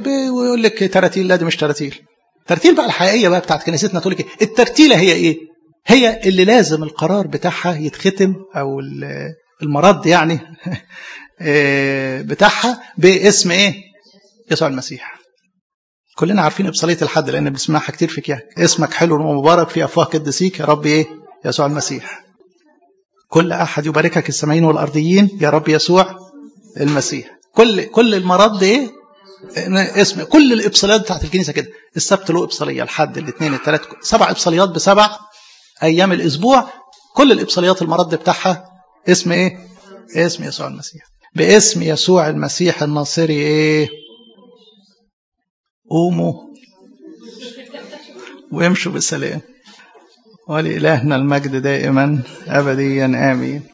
ويقول لك تراتيل لا دي مش تراتيل ترتيل بقى الحقيقيه بقى بتاعت كنيستنا تقول لك الترتيله هي ايه هي اللي لازم القرار بتاعها يتختم او المرض يعني بتاعها باسم ايه يسوع المسيح كلنا عارفين ابصاليه الحد لان بنسمعها كتير في كياك اسمك حلو ومبارك في افواه قدسيك يا رب ايه يسوع المسيح كل احد يباركك السماعين والارضيين يا رب يسوع المسيح كل كل المرض ايه اسم كل الابصاليات بتاعت الكنيسه كده السبت له ابصاليه الحد الاثنين الثلاث سبع ابصاليات بسبع ايام الاسبوع كل الابصاليات المرض بتاعها اسم ايه اسم يسوع المسيح باسم يسوع المسيح الناصري ايه قوموا وامشوا بسلام ولإلهنا المجد دائما أبديا آمين